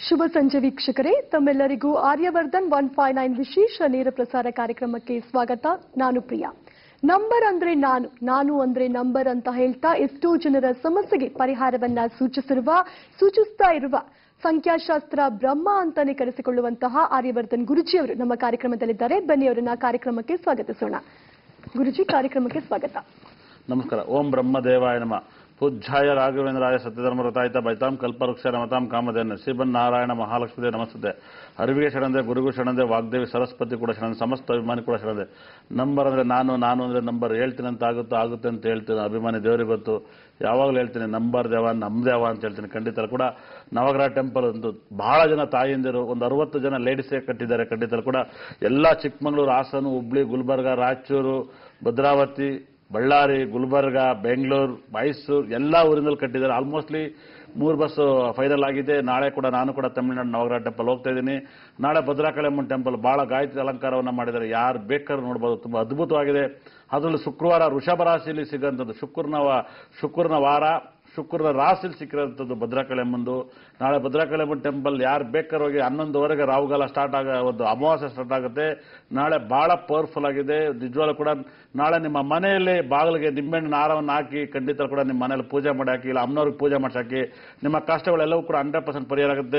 ಶುಭ ಸಂಜೆ ವೀಕ್ಷಕರೇ ತಮ್ಮೆಲ್ಲರಿಗೂ ಆರ್ಯವರ್ಧನ್ ಒನ್ ಫೈವ್ ನೈನ್ ವಿಶೇಷ ನೇರ ಪ್ರಸಾರ ಕಾರ್ಯಕ್ರಮಕ್ಕೆ ಸ್ವಾಗತ ನಾನು ಪ್ರಿಯಾ ನಂಬರ್ ಅಂದ್ರೆ ನಾನು ನಾನು ಅಂದ್ರೆ ನಂಬರ್ ಅಂತ ಹೇಳ್ತಾ ಎಷ್ಟೋ ಜನರ ಸಮಸ್ಯೆಗೆ ಪರಿಹಾರವನ್ನ ಸೂಚಿಸಿರುವ ಸೂಚಿಸ್ತಾ ಇರುವ ಸಂಖ್ಯಾಶಾಸ್ತ್ರ ಬ್ರಹ್ಮ ಅಂತಾನೆ ಕರೆಸಿಕೊಳ್ಳುವಂತಹ ಆರ್ಯವರ್ಧನ್ ಗುರುಜಿ ಅವರು ನಮ್ಮ ಕಾರ್ಯಕ್ರಮದಲ್ಲಿದ್ದಾರೆ ಬನ್ನಿ ಅವರನ್ನ ಕಾರ್ಯಕ್ರಮಕ್ಕೆ ಸ್ವಾಗತಿಸೋಣ ಗುರುಜಿ ಕಾರ್ಯಕ್ರಮಕ್ಕೆ ಸ್ವಾಗತ ನಮಸ್ಕಾರ ಓಂ ಬ್ರಹ್ಮದೇವಾಯ ನಮ ಪೂಜ್ಯಾಯ ರಾಘವೇಂದ್ರಾಯ ಸತ್ಯಧರ್ಮರತಾಯಿತ ಬೈತಾಂ ಕಲ್ಪವೃಕ್ಷ ನಮತಾಂ ಕಾಮಧೇನ ಶ್ರೀಬನ್ ನಾರಾಯಣ ಮಹಾಲಕ್ಷ್ಮೀದೇ ನಮಸ್ತೆ ಅರಿವಿಗೆ ಶರಣದೆ ಗುರುಗೂ ಶರಣದೆ ವಾಗ್ದೇವಿ ಸರಸ್ವತಿ ಕೂಡ ಶರಣದೆ ಸಮಸ್ತ ಅಭಿಮಾನಿ ಕೂಡ ಶರಣದೆ ನಂಬರ್ ಅಂದ್ರೆ ನಾನು ನಾನು ಅಂದ್ರೆ ನಂಬರ್ ಹೇಳ್ತೀನಿ ಅಂತ ಆಗುತ್ತೋ ಆಗುತ್ತೆ ಅಂತ ಹೇಳ್ತೀನಿ ಅಭಿಮಾನಿ ದೇವರಿಗೆ ಗೊತ್ತು ಯಾವಾಗಲೂ ಹೇಳ್ತೀನಿ ನಂಬರ್ ದೇವ ನಮ್ ದೇವ ಅಂತ ಹೇಳ್ತೀನಿ ಖಂಡಿತ ಕೂಡ ನವಗ್ರಹ ಟೆಂಪಲ್ ಒಂದು ಬಹಳ ಜನ ತಾಯಿಂದಿರು ಒಂದು ಅರವತ್ತು ಜನ ಲೇಡೀಸೇ ಕಟ್ಟಿದ್ದಾರೆ ಖಂಡಿತ ಕೂಡ ಎಲ್ಲ ಚಿಕ್ಕಮಗಳೂರು ಹಾಸನ ಹುಬ್ಳಿ ಗುಲ್ಬರ್ಗ ರಾಯಚೂರು ಭದ್ರಾವತಿ ಬಳ್ಳಾರಿ ಗುಲ್ಬರ್ಗ ಬೆಂಗಳೂರು ಮೈಸೂರು ಎಲ್ಲ ಊರಿನಲ್ಲಿ ಕಟ್ಟಿದ್ದಾರೆ ಆಲ್ಮೋಸ್ಟ್ಲಿ ಮೂರು ಬಸ್ ಫೈನಲ್ ಆಗಿದೆ ನಾಳೆ ಕೂಡ ನಾನು ಕೂಡ ತಮಿಳುನಾಡು ನವಗ್ರಹ ಟೆಂಪಲ್ ಹೋಗ್ತಾ ಇದ್ದೀನಿ ನಾಳೆ ಭದ್ರಾಕಳಿಯಮ್ಮನ ಟೆಂಪಲ್ ಬಹಳ ಗಾಯತ್ರಿ ಅಲಂಕಾರವನ್ನು ಮಾಡಿದ್ದಾರೆ ಯಾರು ಬೇಕಾದ್ರೂ ನೋಡ್ಬೋದು ತುಂಬ ಅದ್ಭುತವಾಗಿದೆ ಅದರಲ್ಲಿ ಶುಕ್ರವಾರ ವೃಷಭ ರಾಶಿಯಲ್ಲಿ ಸಿಗೋಂಥದ್ದು ಶುಕ್ರನ ವಾ- ಶುಕ್ರನ ವಾರ ಶುಕ್ರನ ರಾಶಿಲಿ ಸಿಕ್ಕಿರೋಂಥದ್ದು ಭದ್ರಾಕಳಿಯಮ್ಮಂದು ನಾಳೆ ಭದ್ರಾಕಳಿಯಮ್ಮನ ಟೆಂಪಲ್ ಯಾರು ಬೇಕಾದ್ರೂ ಹೋಗಿ ಹನ್ನೊಂದುವರೆಗೆ ರಾಹುಗಾಲ ಸ್ಟಾರ್ಟ್ ಆಗ ಒಂದು ಅಮಾವಾಸ್ಯೆ ಸ್ಟಾರ್ಟ್ ಆಗುತ್ತೆ ನಾಳೆ ಬಹಳ ಪವರ್ಫುಲ್ ಆಗಿದೆ ನಿಜವಾಗ್ಲೂ ಕೂಡ ನಾಳೆ ನಿಮ್ಮ ಮನೆಯಲ್ಲಿ ಬಾಗಿಲಿಗೆ ನಿಂಬೆಹಣ್ಣಿನ ಹಾರವನ್ನು ಹಾಕಿ ಖಂಡಿತ ಕೂಡ ನಿಮ್ಮ ಮನೆಯಲ್ಲಿ ಪೂಜೆ ಮಾಡಿ ಹಾಕಿ ಇಲ್ಲ ಅಮ್ಮನವ್ರಿಗೆ ಪೂಜೆ ಮಾಡಿಸಿ ಹಾಕಿ ನಿಮ್ಮ ಕಷ್ಟಗಳೆಲ್ಲವೂ ಕೂಡ ಹಂಡ್ರೆಡ್ ಪರ್ಸೆಂಟ್ ಪರಿಹಾರ ಆಗುತ್ತೆ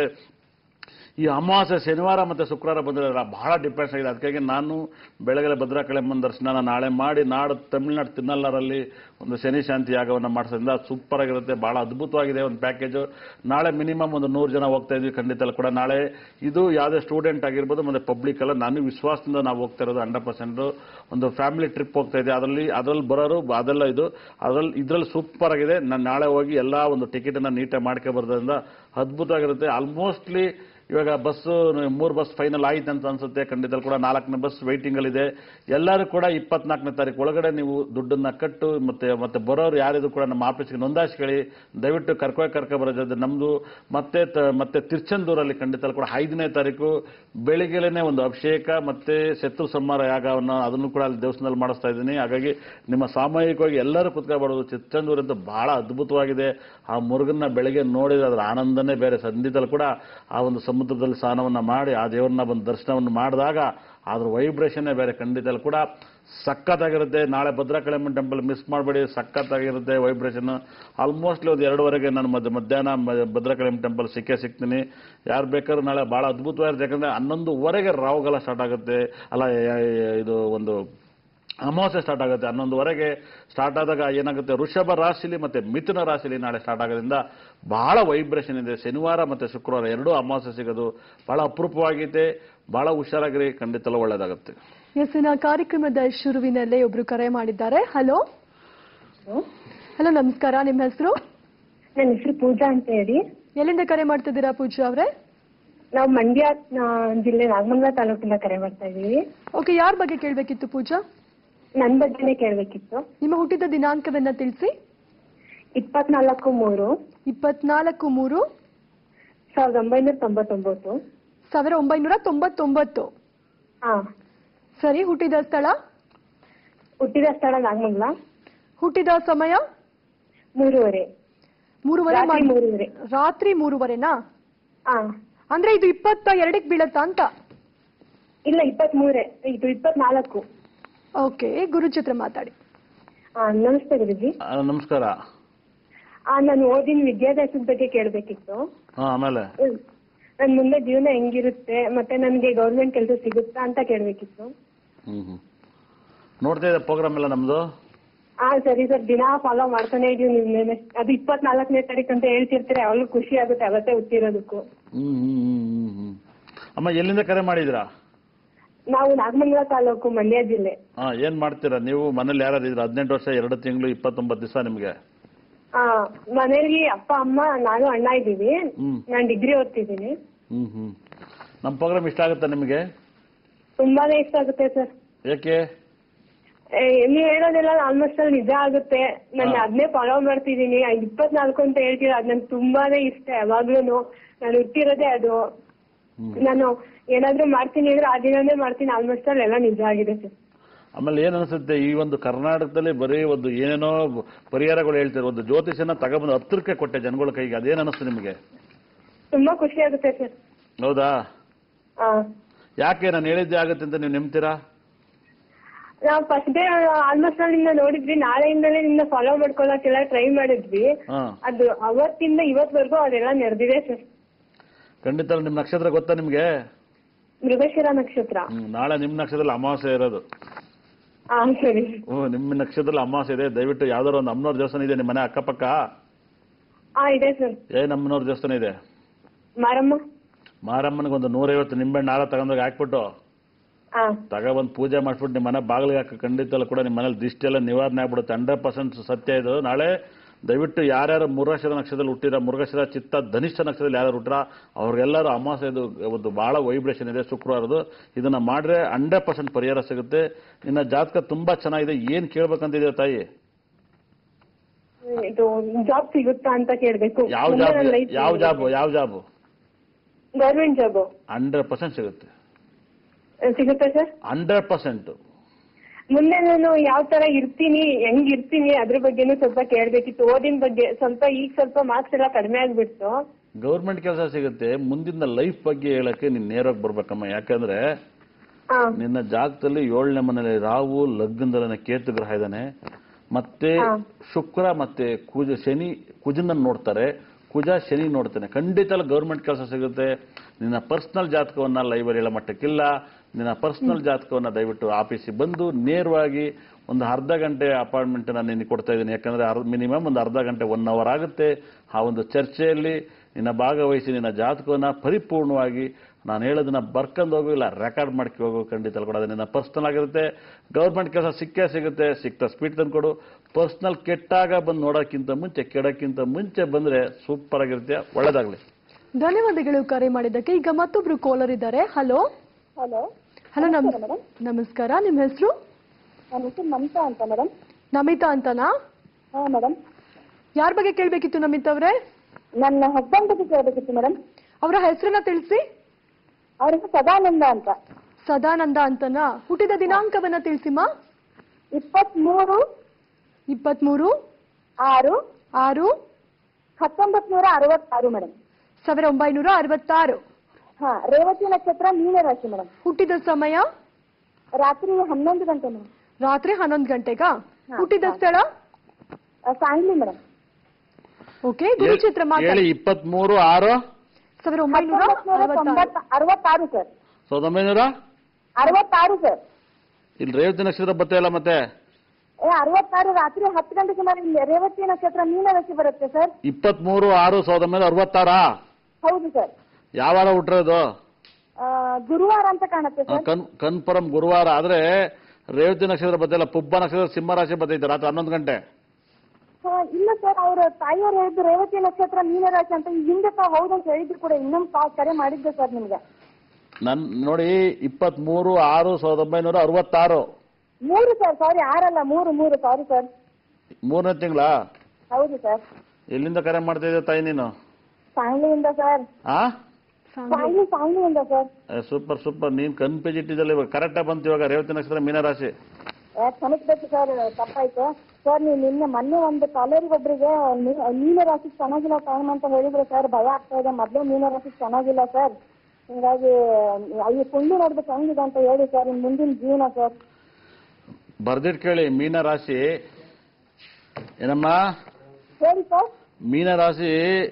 ಈ ಅಮಾವಾಸ್ಯೆ ಶನಿವಾರ ಮತ್ತು ಶುಕ್ರವಾರ ಬಂದರೆ ಬಹಳ ಡಿಪೆಂಡ್ಸ್ ಆಗಿದೆ ಅದಕ್ಕಾಗಿ ನಾನು ಬೆಳಗ್ಗೆ ಭದ್ರಾಕಳೆಮ್ಮನ ದರ್ಶನ ನಾಳೆ ಮಾಡಿ ನಾಡು ತಮಿಳುನಾಡು ತಿನ್ನಲ್ಲರಲ್ಲಿ ಒಂದು ಶನಿ ಶಾಂತಿ ಯಾಗವನ್ನು ಮಾಡಿಸೋದ್ರಿಂದ ಸೂಪರ್ ಆಗಿರುತ್ತೆ ಬಹಳ ಅದ್ಭುತವಾಗಿದೆ ಒಂದು ಪ್ಯಾಕೇಜು ನಾಳೆ ಮಿನಿಮಮ್ ಒಂದು ನೂರು ಜನ ಹೋಗ್ತಾ ಇದ್ವಿ ಖಂಡಿತ ಕೂಡ ನಾಳೆ ಇದು ಯಾವುದೇ ಸ್ಟೂಡೆಂಟ್ ಆಗಿರ್ಬೋದು ಮತ್ತು ಪಬ್ಲಿಕ್ ಎಲ್ಲ ನನಗೆ ವಿಶ್ವಾಸದಿಂದ ನಾವು ಹೋಗ್ತಾ ಇರೋದು ಹಂಡ್ರೆಡ್ ಪರ್ಸೆಂಟ್ ಒಂದು ಫ್ಯಾಮಿಲಿ ಟ್ರಿಪ್ ಹೋಗ್ತಾ ಇದೆ ಅದರಲ್ಲಿ ಅದರಲ್ಲಿ ಬರೋರು ಅದೆಲ್ಲ ಇದು ಅದರಲ್ಲಿ ಇದರಲ್ಲಿ ಸೂಪರ್ ಆಗಿದೆ ನಾನು ನಾಳೆ ಹೋಗಿ ಎಲ್ಲ ಒಂದು ಟಿಕೆಟನ್ನು ನೀಟಾಗಿ ಮಾಡ್ಕೊ ಬರೋದ್ರಿಂದ ಅದ್ಭುತವಾಗಿರುತ್ತೆ ಆಲ್ಮೋಸ್ಟ್ಲಿ ಇವಾಗ ಬಸ್ಸು ಮೂರು ಬಸ್ ಫೈನಲ್ ಆಯ್ತು ಅಂತ ಅನ್ಸುತ್ತೆ ಖಂಡಿತ ಕೂಡ ನಾಲ್ಕನೇ ಬಸ್ ವೇಟಿಂಗಲ್ಲಿದೆ ಎಲ್ಲರೂ ಕೂಡ ಇಪ್ಪತ್ನಾಲ್ಕನೇ ತಾರೀಕು ಒಳಗಡೆ ನೀವು ದುಡ್ಡನ್ನ ಕಟ್ಟು ಮತ್ತೆ ಮತ್ತೆ ಬರೋರು ಯಾರಿದ್ರು ಕೂಡ ನಮ್ಮ ಆಫೀಸ್ಗೆ ನೋಂದಾಯಿಸ್ಕೊಳ್ಳಿ ದಯವಿಟ್ಟು ಕರ್ಕೊ ಕರ್ಕೊ ಬರೋ ಜೊತೆ ನಮ್ಮದು ಮತ್ತೆ ತ- ಮತ್ತೆ ತಿರ್ಚಂದೂರಲ್ಲಿ ಖಂಡಿತ ಕೂಡ ಐದನೇ ತಾರೀಕು ಬೆಳಿಗ್ಗೆಲೇ ಒಂದು ಅಭಿಷೇಕ ಮತ್ತೆ ಶತ್ರು ಸಂಹಾರ ಯಾಗವನ್ನು ಅದನ್ನು ಕೂಡ ಅಲ್ಲಿ ದೇವಸ್ಥಾನದಲ್ಲಿ ಮಾಡಿಸ್ತಾ ಇದ್ದೀನಿ ಹಾಗಾಗಿ ನಿಮ್ಮ ಸಾಮೂಹಿಕವಾಗಿ ಎಲ್ಲರೂ ಕುತ್ಕೊಬಾರ್ದು ಚಿತ್ತಂದೂರು ಅಂತ ಬಹಳ ಅದ್ಭುತವಾಗಿದೆ ಆ ಮುರುಗನ್ನ ಬೆಳಗ್ಗೆ ನೋಡಿದ್ರೆ ಅದರ ಆನಂದನೇ ಬೇರೆ ಸಂಧಿತಲ್ಲಿ ಕೂಡ ಆ ಒಂದು ಸಮುದ್ರದಲ್ಲಿ ಸ್ನಾನವನ್ನು ಮಾಡಿ ಆ ದೇವರನ್ನ ಬಂದು ದರ್ಶನವನ್ನು ಮಾಡಿದಾಗ ಅದ್ರ ವೈಬ್ರೇಷನ್ನೇ ಬೇರೆ ಖಂಡಿತ ಕೂಡ ಸಖತ್ತಾಗಿರುತ್ತೆ ನಾಳೆ ಭದ್ರಾಕಳಿಯಮ್ಮನ ಟೆಂಪಲ್ ಮಿಸ್ ಮಾಡಬೇಡಿ ಸಖತ್ತಾಗಿರುತ್ತೆ ವೈಬ್ರೇಷನ್ ಆಲ್ಮೋಸ್ಟ್ಲಿ ಒಂದು ಎರಡುವರೆಗೆ ನಾನು ಮಧ್ಯ ಮಧ್ಯಾಹ್ನ ಮ- ಭದ್ರಾಕಳಿಯಮ್ಮನ ಟೆಂಪಲ್ ಸಿಕ್ಕೇ ಸಿಗ್ತೀನಿ ಯಾರು ಬೇಕಾದ್ರೂ ನಾಳೆ ಭಾಳ ಅದ್ಭುತವಾಗಿರುತ್ತೆ ಯಾಕಂದ್ರೆ ಹನ್ನೊಂದುವರೆಗೆ ರಾಹುಗಾಲ ಸ್ಟಾರ್ಟ್ ಆಗುತ್ತೆ ಅಲ್ಲ ಯ- ಯ- ಇದು ಒಂದು ಅಮಾವಾಸ್ಯೆ ಸ್ಟಾರ್ಟ್ ಆಗುತ್ತೆ ಹನ್ನೊಂದುವರೆಗೆ ಸ್ಟಾರ್ಟ್ ಆದಾಗ ಏನಾಗುತ್ತೆ ವೃಷಭ ರಾಶಿಲಿ ಮತ್ತೆ ಮಿಥುನ ರಾಶಿಲಿ ನಾಳೆ ಸ್ಟಾರ್ಟ್ ಆಗೋದ್ರಿಂದ ಬಹಳ ವೈಬ್ರೇಷನ್ ಇದೆ ಶನಿವಾರ ಮತ್ತೆ ಶುಕ್ರವಾರ ಎರಡೂ ಅಮಾವಾಸ್ಯೆ ಸಿಗೋದು ಬಹಳ ಅಪರೂಪವಾಗಿದೆ ಬಹಳ ಹುಷಾರಾಗಿರಿ ಖಂಡಿತಲೂ ಒಳ್ಳೇದಾಗುತ್ತೆ ಎಸ್ಸಿನ ಕಾರ್ಯಕ್ರಮದ ಶುರುವಿನಲ್ಲೇ ಒಬ್ರು ಕರೆ ಮಾಡಿದ್ದಾರೆ ಹಲೋ ಹಲೋ ನಮಸ್ಕಾರ ನಿಮ್ಮ ಹೆಸರು ನನ್ನ ಹೆಸರು ಪೂಜಾ ಅಂತ ಹೇಳಿ ಎಲ್ಲಿಂದ ಕರೆ ಮಾಡ್ತಿದ್ದೀರಾ ಪೂಜಾ ಅವರೇ ನಾವು ಮಂಡ್ಯ ಆ, ಜಿಲ್ಲೆ ನಾಗಮಂಗಲ ತಾಲೂಕಿಂದ ಕರೆ ಮಾಡ್ತಾ ಇದೀವಿ ಓಕೆ ಯಾರ ಬಗ್ಗೆ ಕೇಳಬೇಕಿತ್ತು ಪೂಜಾ ನನ್ನ ಬಗ್ಗೆನೇ ಕೇಳಬೇಕಿತ್ತು ನಿಮ್ಮ ಹುಟ್ಟಿದ ದಿನಾಂಕವನ್ನ ತಿಳಿಸಿ ಇಪ್ಪತ್ನಾಲ್ಕು ಮೂರು ಇಪ್ಪತ್ನಾಲ್ಕು ಮೂರು ಸಾವಿರದ ಒಂಬೈನೂರ ತೊಂಬತ್ತೊಂಬತ್ತು ಸಾವಿರ ಒಂಬೈನೂರ ತೊಂಬತ್ತೊಂಬತ್ತು ಹಾ ಸರಿ ಹುಟ್ಟಿದ ಸ್ಥಳ ಹುಟ್ಟಿದ ಸ್ಥಳ ನಾಗಮಂಗಲ ಹುಟ್ಟಿದ ಸಮಯ ಮೂರುವರೆ ಮೂರುವರೆ ರಾತ್ರಿ ಮಾಡಿ- ಮೂರುವರೆ ರಾತ್ರಿ ಮೂರುವರೆನಾ ಹಾ ಅಂದ್ರೆ ಇದು ಇಪ್ಪತ್ತ ಎರಡಕ್ಕೆ ಬೀಳತ್ತಾ ಅಂತ ಇಲ್ಲ ಇಪ್ಪತ್ಮೂರೇ ಇದು ಇಪ್ಪತ್ನಾಲ್ಕು ಓಕೆ ಗುರುಜಿ ಹತ್ರ ಮಾತಾಡಿ ಹಾ ನಮಸ್ತೆ ಗುರುಜಿ ಆ, ನಮಸ್ಕಾರ ಆ ನಾನು ಓದಿನ ವಿದ್ಯಾಭ್ಯಾಸದ ಬಗ್ಗೆ ಕೇಳಬೇಕಿತ್ತು ಹಾಂ ಆಮೇಲೆ ನನ್ ಮುಂದೆ ಜೀವನ ಹೆಂಗಿರುತ್ತೆ ಮತ್ತೆ ನನಗೆ ಗೌರ್ಮೆಂಟ್ ಕೆಲಸ ಸಿಗುತ್ತಾ ಅಂತ ಕೇಳಬೇಕಿತ್ತು ಹ್ಞೂ ಹ್ಞೂ ನೋಡ್ತಾ ಇದೆ ಪ್ರೋಗ್ರಾಮ್ ಎಲ್ಲ ನಮ್ಮದು ಹಾ ಸರಿ ಸರ್ ದಿನಾ ಫಾಲೋ ಮಾಡ್ತಾನೆ ಇದೀವಿ ನಿಮ್ನೇನೆ ಅದು ಇಪ್ಪತ್ನಾಲ್ಕನೇ ತಾರೀಕು ಅಂತ ಹೇಳ್ತಿರ್ತೀರ ಯಾವಾಗಲೂ ಖುಷಿ ಆಗುತ್ತೆ ಅವತ್ತೇ ಹುಟ್ಟಿರೋದಕ್ಕೂ ಹ್ಞೂ ಹ್ಞೂ ಹ್ಞೂ ಹ್ಞೂ ಅಮ್ಮ ಎಲ್ಲಿಂದ ಕರೆ ಮಾಡಿದ್ದೀರಾ ನಾವು ನಾಗಮಂಗಲ ತಾಲೂಕು ಮಂಡ್ಯ ಜಿಲ್ಲೆ ಹಾಂ ಏನು ಮಾಡ್ತೀರಾ ನೀವು ಮನೇಲಿ ಯಾರು ಇದ್ದೀರಾ ಹದಿನೆಂಟು ವರ್ಷ ಎರಡು ತಿಂಗಳು ಇಪ್ಪತ್ತೊಂಬತ್ತು ದಿವಸ ನಿಮಗೆ ಆ ಮನೇಲಿ ಅಪ್ಪ ಅಮ್ಮ ನಾನು ಅಣ್ಣ ಇದ್ದೀವಿ ಹ್ಮ್. ನಾನು ಡಿಗ್ರಿ ಓದ್ತಿದ್ದೀನಿ ಹ್ಞೂ ಹ್ಞೂ ನಮ್ಮ ಪ್ರೋಗ್ರಾಮ್ ಇಷ್ಟ ಆಗುತ್ತಾ ನಿಮಗೆ ತುಂಬಾನೇ ಇಷ್ಟ ಆಗುತ್ತೆ ಸರ್ ಏಕೆ ನೀವು ಹೇಳೋದೆಲ್ಲ ಆಲ್ಮೋಸ್ಟ್ ಅಲ್ಲಿ ನಿಜ ಆಗುತ್ತೆ ನಾನು ಹಾ. ಅದನ್ನೇ ಫಾಲೋ ಮಾಡ್ತಿದ್ದೀನಿ ಇಪ್ಪತ್ನಾಲ್ಕು ಅಂತ ಹೇಳ್ತೀರ ಅದ್ ನನ್ಗೆ ತುಂಬಾನೇ ಇಷ್ಟ ಯಾವಾಗ್ಲೂ ನಾನು ಹುಟ್ಟಿರೋದೇ ಅದು ಹ್ಮ್. ನಾನು ಏನಾದ್ರೂ ಮಾಡ್ತೀನಿ ಅಂದ್ರೆ ಆ ದಿನನೇ ಮಾಡ್ತೀನಿ ಆಲ್ಮೋಸ್ಟ್ ಅಲ್ಲಿ ಎಲ್ಲ ನಿಜ ಆಗಿದೆ ಸರ್ ಆಮೇಲೆ ಏನ್ ಅನಿಸುತ್ತೆ ಈ ಒಂದು ಕರ್ನಾಟಕದಲ್ಲಿ ಬರೀ ಒಂದು ಏನೇನೋ ಪರಿಹಾರಗಳು ಹೇಳ್ತಾರೆ ಒಂದು ಜ್ಯೋತಿಷನ ತಗೊಬಂದು ಹತ್ತಿರಕ್ಕೆ ಕೊಟ್ಟೆ ಜನಗಳ ಕೈಗೆ ಅದೇನ್ ಅನಿಸ್ತು ನಿಮಗೆ ತುಂಬಾ ಖುಷಿ ಆಗುತ್ತೆ ಸರ್ ಹೌದಾ ಹಾ ಯಾಕೆ ನಾನು ಹೇಳಿದ್ದೆ ಆಗುತ್ತೆ ಅಂತ ನೀವು ನಂಬ್ತೀರಾ ನಾವು ಫಸ್ಟ್ ಡೇ ಆಲ್ಮೋಸ್ಟ್ ನಿನ್ನ ನೋಡಿದ್ವಿ ನಾಳೆಯಿಂದಲೇ ನಿನ್ನ ಫಾಲೋ ಮಾಡ್ಕೊಳಕ್ಕೆಲ್ಲ ಟ್ರೈ ಮಾಡಿದ್ವಿ ಹಾ ಅದು ಅವತ್ತಿಂದ ಇವತ್ವರೆಗೂ ಅದೆಲ್ಲ ನಡೆದಿದೆ ಸರ್ ಖಂಡಿತ ನಿಮ್ಮ ನಕ್ಷತ್ರ ಗೊತ್ತಾ ನಿಮ್ಗೆ ಮೃಗಶಿರ ನಕ್ಷತ್ರ ಹ್ಮ್, ನಾಳೆ ನಿಮ್ಮ ನಕ್ಷತ್ರದಲ್ಲಿ ಅಮಾವಾಸ್ಯೆ ಇರೋದು ಹಾ ಸರಿ ಹ್ಞೂ ನಿಮ್ಮ ನಕ್ಷತ್ರದಲ್ಲಿ ಅಮಾವಾಸ್ಯೆ ಇದೆ ದಯವಿಟ್ಟು ಯಾವ್ದಾದ್ರು ಒಂದು ಅಮ್ಮನವ್ರ ದೇವಸ್ಥಾನ ಇದೆ ನಿಮ್ಮ ಮನೆ ಅಕ್ಕಪಕ್ಕ ಹಾ ಇದೆ ಸರ್ ಏನ್ ಅಮ್ಮನವ್ರ ದೇವಸ್ಥಾನ ಇದೆ ಮಾರಮ್ಮ ಮಾರಮ್ಮನಿಗೆ ಒಂದು ನೂರೈವತ್ತು ನಿಂಬೆಹಣ್ಣು ಹಾರ ತಗೊಂಡೋಗಿ ಹಾಕ್ಬಿಟ್ಟು ಹಾ ತಗೊಬಂದು ಪೂಜೆ ಮಾಡ್ಬಿಟ್ಟು ನಿಮ್ಮ ಮನೆ ಬಾಗಿಲಿಗೆ ಹಾಕಿ ಖಂಡಿತ ಕೂಡ ನಿಮ್ಮ ಮನೇಲಿ ದಿಷ್ಟಿ ಎಲ್ಲ ನಿವಾರಣೆ ಆಗ್ಬಿಡುತ್ತೆ ಹಂಡ್ರೆಡ್ ಪರ್ಸೆಂಟ್ ಸತ್ಯ ಇದು ನಾಳೆ ದಯವಿಟ್ಟು ಯಾರ್ಯಾರು ಮುರುಘಶಿರ ನಕ್ಷತ್ರದಲ್ಲಿ ಹುಟ್ಟಿರ ಮುರುಘಶಿರ ಚಿತ್ತ ಧನಿಷ್ಠ ನಕ್ಷತ್ರದಲ್ಲಿ ಯಾರು ಹುಟ್ಟಿರ ಅವ್ರಿಗೆಲ್ಲರೂ ಅಮಾವಾಸ್ಯೆ ಇದು ಒಂದು ಬಹಳ ವೈಬ್ರೇಷನ್ ಇದೆ ಶುಕ್ರವಾರದು ಇದನ್ನ ಮಾಡ್ರೆ ಹಂಡ್ರೆಡ್ ಪರ್ಸೆಂಟ್ ಪರಿಹಾರ ಸಿಗುತ್ತೆ ನಿನ್ನ ಜಾತಕ ತುಂಬಾ ಚೆನ್ನಾಗಿದೆ ಏನ್ ಕೇಳ್ಬೇಕಂತಿದೆ ತಾಯಿ ಇದು ಜಾಬ್ ಸಿಗುತ್ತಾ ಅಂತ ಕೇಳ್ಬೇಕು ಯಾವ ಜಾಬ್ ಯಾವ ಜಾಬ್ ಯಾವ job government job hundred percent ಸಿಗುತ್ತೆ ಸಿಗುತ್ತಾ ಸರ್ ಹಂಡ್ರೆಡ್ ಪರ್ಸೆಂಟ್ ಮುಂದೆ ನಾನು ಯಾವ ತರ ಇರ್ತೀನಿ ಹೆಂಗ್ ಇರ್ತೀನಿ ಅದ್ರ ಬಗ್ಗೆನೂ ಸ್ವಲ್ಪ ಕೇಳ್ಬೇಕಿತ್ತು ಓದಿನ ಬಗ್ಗೆ ಸ್ವಲ್ಪ ಈಗ ಸ್ವಲ್ಪ ಮಾರ್ಕ್ಸ್ ಎಲ್ಲ ಕಡಿಮೆ ಆಗ್ಬಿಡ್ತು ಗೌರ್ಮೆಂಟ್ ಕೆಲಸ ಸಿಗುತ್ತೆ ಮುಂದಿನ ಲೈಫ್ ಬಗ್ಗೆ ಹೇಳಕ್ಕೆ ನೀನ್ ನೇರವಾಗಿ ಬರ್ಬೇಕಮ್ಮ ಯಾಕಂದ್ರೆ ಹಾ ನಿನ್ನ ಜಾಗದಲ್ಲಿ ಏಳನೇ ಮನೇಲಿ ರಾಹು ಲಗ್ನದಲ್ಲಿ ಕೇತು ಗ್ರಹ ಇದ್ದಾನೆ ಮತ್ತೆ ಹಾ. ಶುಕ್ರ ಮತ್ತೆ ಕುಜ ಶನಿ ಕುಜನ ನೋಡ್ತಾರೆ ಕುಜ ಶನಿ ನೋಡ್ತಾನೆ ಖಂಡಿತ ಗೌರ್ಮೆಂಟ್ ಕೆಲಸ ಸಿಗುತ್ತೆ ನಿನ್ನ ಪರ್ಸನಲ್ ಜಾತಕವನ್ನ ಲೈಬ್ರರಿಗಳ ಮಟ್ಟಕ್ಕಿಲ್ಲ ನಿನ್ನ ಪರ್ಸನಲ್ ಜಾತಕವನ್ನ ದಯವಿಟ್ಟು ಆಫೀಸಿಗೆ ಬಂದು ನೇರವಾಗಿ ಒಂದು ಅರ್ಧ ಗಂಟೆ ಅಪಾಯಿಂಟ್ಮೆಂಟ್ ನಾನು ನಿನಗೆ ಕೊಡ್ತಾ ಇದ್ದೀನಿ ಯಾಕಂದ್ರೆ ಮಿನಿಮಮ್ ಒಂದು ಅರ್ಧ ಗಂಟೆ ಒನ್ ಅವರ್ ಆಗುತ್ತೆ ಆ ಒಂದು ಚರ್ಚೆಯಲ್ಲಿ ನಿನ್ನ ಭಾಗವಹಿಸಿ ನಿನ್ನ ಜಾತಕವನ್ನ ಪರಿಪೂರ್ಣವಾಗಿ ನಾನು ಹೇಳೋದನ್ನ ಬರ್ಕೊಂಡು ಹೋಗು ಇಲ್ಲ ರೆಕಾರ್ಡ್ ಮಾಡ್ಕೊ ಹೋಗು ಖಂಡಿತ ಕೂಡ ಅದು ನಿನ್ನ ಪರ್ಸನಲ್ ಆಗಿರುತ್ತೆ ಗೌರ್ಮೆಂಟ್ ಕೆಲಸ ಸಿಕ್ಕೇ ಸಿಗುತ್ತೆ ಸಿಕ್ತಾ ಸ್ಪೀಡ್ ತಂದು ಕೊಡು ಪರ್ಸನಲ್ ಕೆಟ್ಟಾಗ ಬಂದು ನೋಡೋಕ್ಕಿಂತ ಮುಂಚೆ ಕೆಡಕ್ಕಿಂತ ಮುಂಚೆ ಬಂದ್ರೆ ಸೂಪರ್ ಆಗಿರುತ್ತೆ ಒಳ್ಳೇದಾಗ್ಲಿ ಧನ್ಯವಾದಗಳು ಕರೆ ಮಾಡಿದ್ದಕ್ಕೆ ಈಗ ಮತ್ತೊಬ್ರು ಕಾಲರ್ ಇದ್ದಾರೆ ಹಲೋ ಹಲೋ ಹಲೋ ನಮ್ ನಮಸ್ಕಾರ ಮೇಡಮ್ ನಮಸ್ಕಾರ ನಿಮ್ಮ ಹೆಸರು ನನ್ನ ಹೆಸರು ಮಮತಾ ಅಂತ ಮೇಡಮ್ ನಮಿತಾ ಅಂತನಾ ಹಾಂ ಮೇಡಮ್ ಯಾರ ಬಗ್ಗೆ ಕೇಳ್ಬೇಕಿತ್ತು ನಮಿತಾ ಅವ್ರೆ ನನ್ನ ಹಸ್ಬೆಂಡ್ ಬಗ್ಗೆ ಕೇಳಬೇಕಿತ್ತು ಮೇಡಮ್ ಅವರ ಹೆಸರನ್ನ ತಿಳಿಸಿ ಅವ್ರ ಹೆಸರು ಸದಾನಂದ ಅಂತ ಸದಾನಂದ ಅಂತನಾ ಹುಟ್ಟಿದ ದಿನಾಂಕವನ್ನ ತಿಳಿಸಿಮ್ಮ ಇಪ್ಪತ್ಮೂರು ಇಪ್ಪತ್ಮೂರು ಆರು ಆರು ಹತ್ತೊಂಬತ್ ನೂರ ಅರವತ್ತಾರು ಮೇಡಮ್ ಸಾವಿರ ಒಂಬೈನೂರ ಅರವತ್ತಾರು ಹಾ ರೇವತಿ ನಕ್ಷತ್ರ ಮೀನ ರಾಶಿ ಮೇಡಮ್ ಹುಟ್ಟಿದ ಸಮಯ ರಾತ್ರಿ ಹನ್ನೊಂದು ಗಂಟೆ ಮೇಡಮ್ ರಾತ್ರಿ ಹನ್ನೊಂದು ಗಂಟೆಗಾ ಹಾ, ಹುಟ್ಟಿದ ಹಾ. ಸ್ಥಳ ಸಾಂಗ್ಲಿ ಮೇಡಮ್ ಓಕೆ ಗುರುಚಿತ್ರ ಹೇಳಿ ಮಾತಾಡಿ ಇಪ್ಪತ್ಮೂರು ಆರು ಸಾವಿರ ಒಂಬೈನೂರ ಹತ್ತೊಂಬತ್ ನೂರ ಅರವತ್ತಾರು ತೊಂಬತ್ತ ಅರವತ್ತಾರು ಸರ್ ಸಾವಿರದ ಒಂಬೈನೂರ ಅರವತ್ತಾರು ಸರ್ ಇಲ್ಲಿ ರೇವತಿ ನಕ್ಷತ್ರ ಬತ್ತೆ ಇಲ್ಲ ಮತ್ತೆ ಏ ಅರವತ್ತಾರು ರಾತ್ರಿ ಹತ್ತು ಗಂಟೆ ಸುಮಾರು ಇಲ್ಲಿ ರೇವತಿ ನಕ್ಷತ್ರ ಮೀನ ರಾಶಿ ಬರುತ್ತೆ ಸರ್ ಇಪ್ಪತ್ಮೂರು ಆರು ಸಾವಿರದ ಒಂಬೈನೂರ ಅರವತ್ತಾರಾ ಹೌದು ಸರ್ ಯಾವಾರ ಹುಟ್ಟಿರೋದು ಆ, ಗುರುವಾರ ಅಂತ ಕಾಣುತ್ತೆ ಸರ್ ಕನ್ ಕನ್ಫರ್ಮ್ ಗುರುವಾರ ಆದ್ರೆ ರೇವತಿ ನಕ್ಷತ್ರ ಬತ್ತಿಲ್ಲ ಪುಬ್ಬ ನಕ್ಷತ್ರ ಸಿಂಹ ರಾಶಿ ಬತ್ತೈತೆ ರಾತ್ರಿ ಹನ್ನೊಂದು ಗಂಟೆ ಆ, ಇಲ್ಲ ಸರ್ ಅವ್ರ ತಾಯಿಯವರು ಹೇಳಿದ್ದು ರೇವತಿ ನಕ್ಷತ್ರ ಮೀನರಾಶಿ ಅಂತ ಈ ಹಿಂದೆ ತಾವು ಹೌದಂತ ಹೇಳಿದ್ರು ಕೂಡ ಇನ್ನೊಂದು ಕಾಲ್ ಕರೆ ಮಾಡಿದ್ದೆ ಸರ್ ನಿಮ್ಗೆ ನನ್ ನೋಡಿ ಇಪ್ಪತ್ಮೂರು ಆರು ಸಾವಿರದ ಒಂಬೈನೂರ ಅರವತ್ತಾರು ಮೂರು ಸರ್ ಸಾರಿ ಆರಲ್ಲ ಮೂರು ಮೂರು ಸಾರಿ ಸರ್ ಮೂರನೇ ತಿಂಗಳ ಹೌದು ಸರ್ ಎಲ್ಲಿಂದ ಕರೆ ಮಾಡ್ತಾ ಇದ್ದೆ ತಾಯಿ ನೀನು ಸಾಂಗ್ಲಿಯಿಂದ ಸರ್ ಆ ಸಾಂಗ್ಲಿ ಸಾಂಗ್ಲಿಯಿಂದ ಸರ್ ಸೂಪರ್ ಸೂಪರ್ ನೀನ್ ಕನ್ಫ್ಯೂಸ್ ಇಟ್ಟಿದ್ದಲ್ಲಿ ಕರೆಕ್ಟಾಗಿ ಬಂತು ಇವಾಗ ರೇವತಿ ನಕ್ಷತ್ರ ಮೀನರಾಶಿ ಏ, ಕ್ಷಮಿಸ್ಬೇಕು ಸರ್ ತಪ್ಪಾಯ್ತು ಸರ್ ನೀವು ನಿನ್ನೆ ಮೊನ್ನೆ ಒಂದು ಕಾಲೇರಿಗೆ ಒಬ್ಬರಿಗೆ ಮೀನರಾಶಿ ಚೆನ್ನಾಗಿಲ್ಲ ಟೈಮ್ ಅಂತ ಹೇಳಿದ್ರು ಸರ್ ಭಯ ಆಗ್ತಾ ಇದೆ ಮೊದಲೇ ಮೀನರಾಶಿ ಚೆನ್ನಾಗಿಲ್ಲ ಸರ್ ಹಿಂಗಾಗಿ ಈ ಕುಂಡಿ ನೋಡ್ಬೇಕು ಹೆಂಗಿದೆ ಅಂತ ಹೇಳಿ ಸರ್ ಇನ್ ಮುಂದಿನ ಜೀವನ ಸರ್ ಬರ್ದಿಟ್ ಕೇಳಿ ಮೀನರಾಶಿ ಏನಮ್ಮ ಹೇಳಿ ಸರ್ ಮೀನರಾಶಿ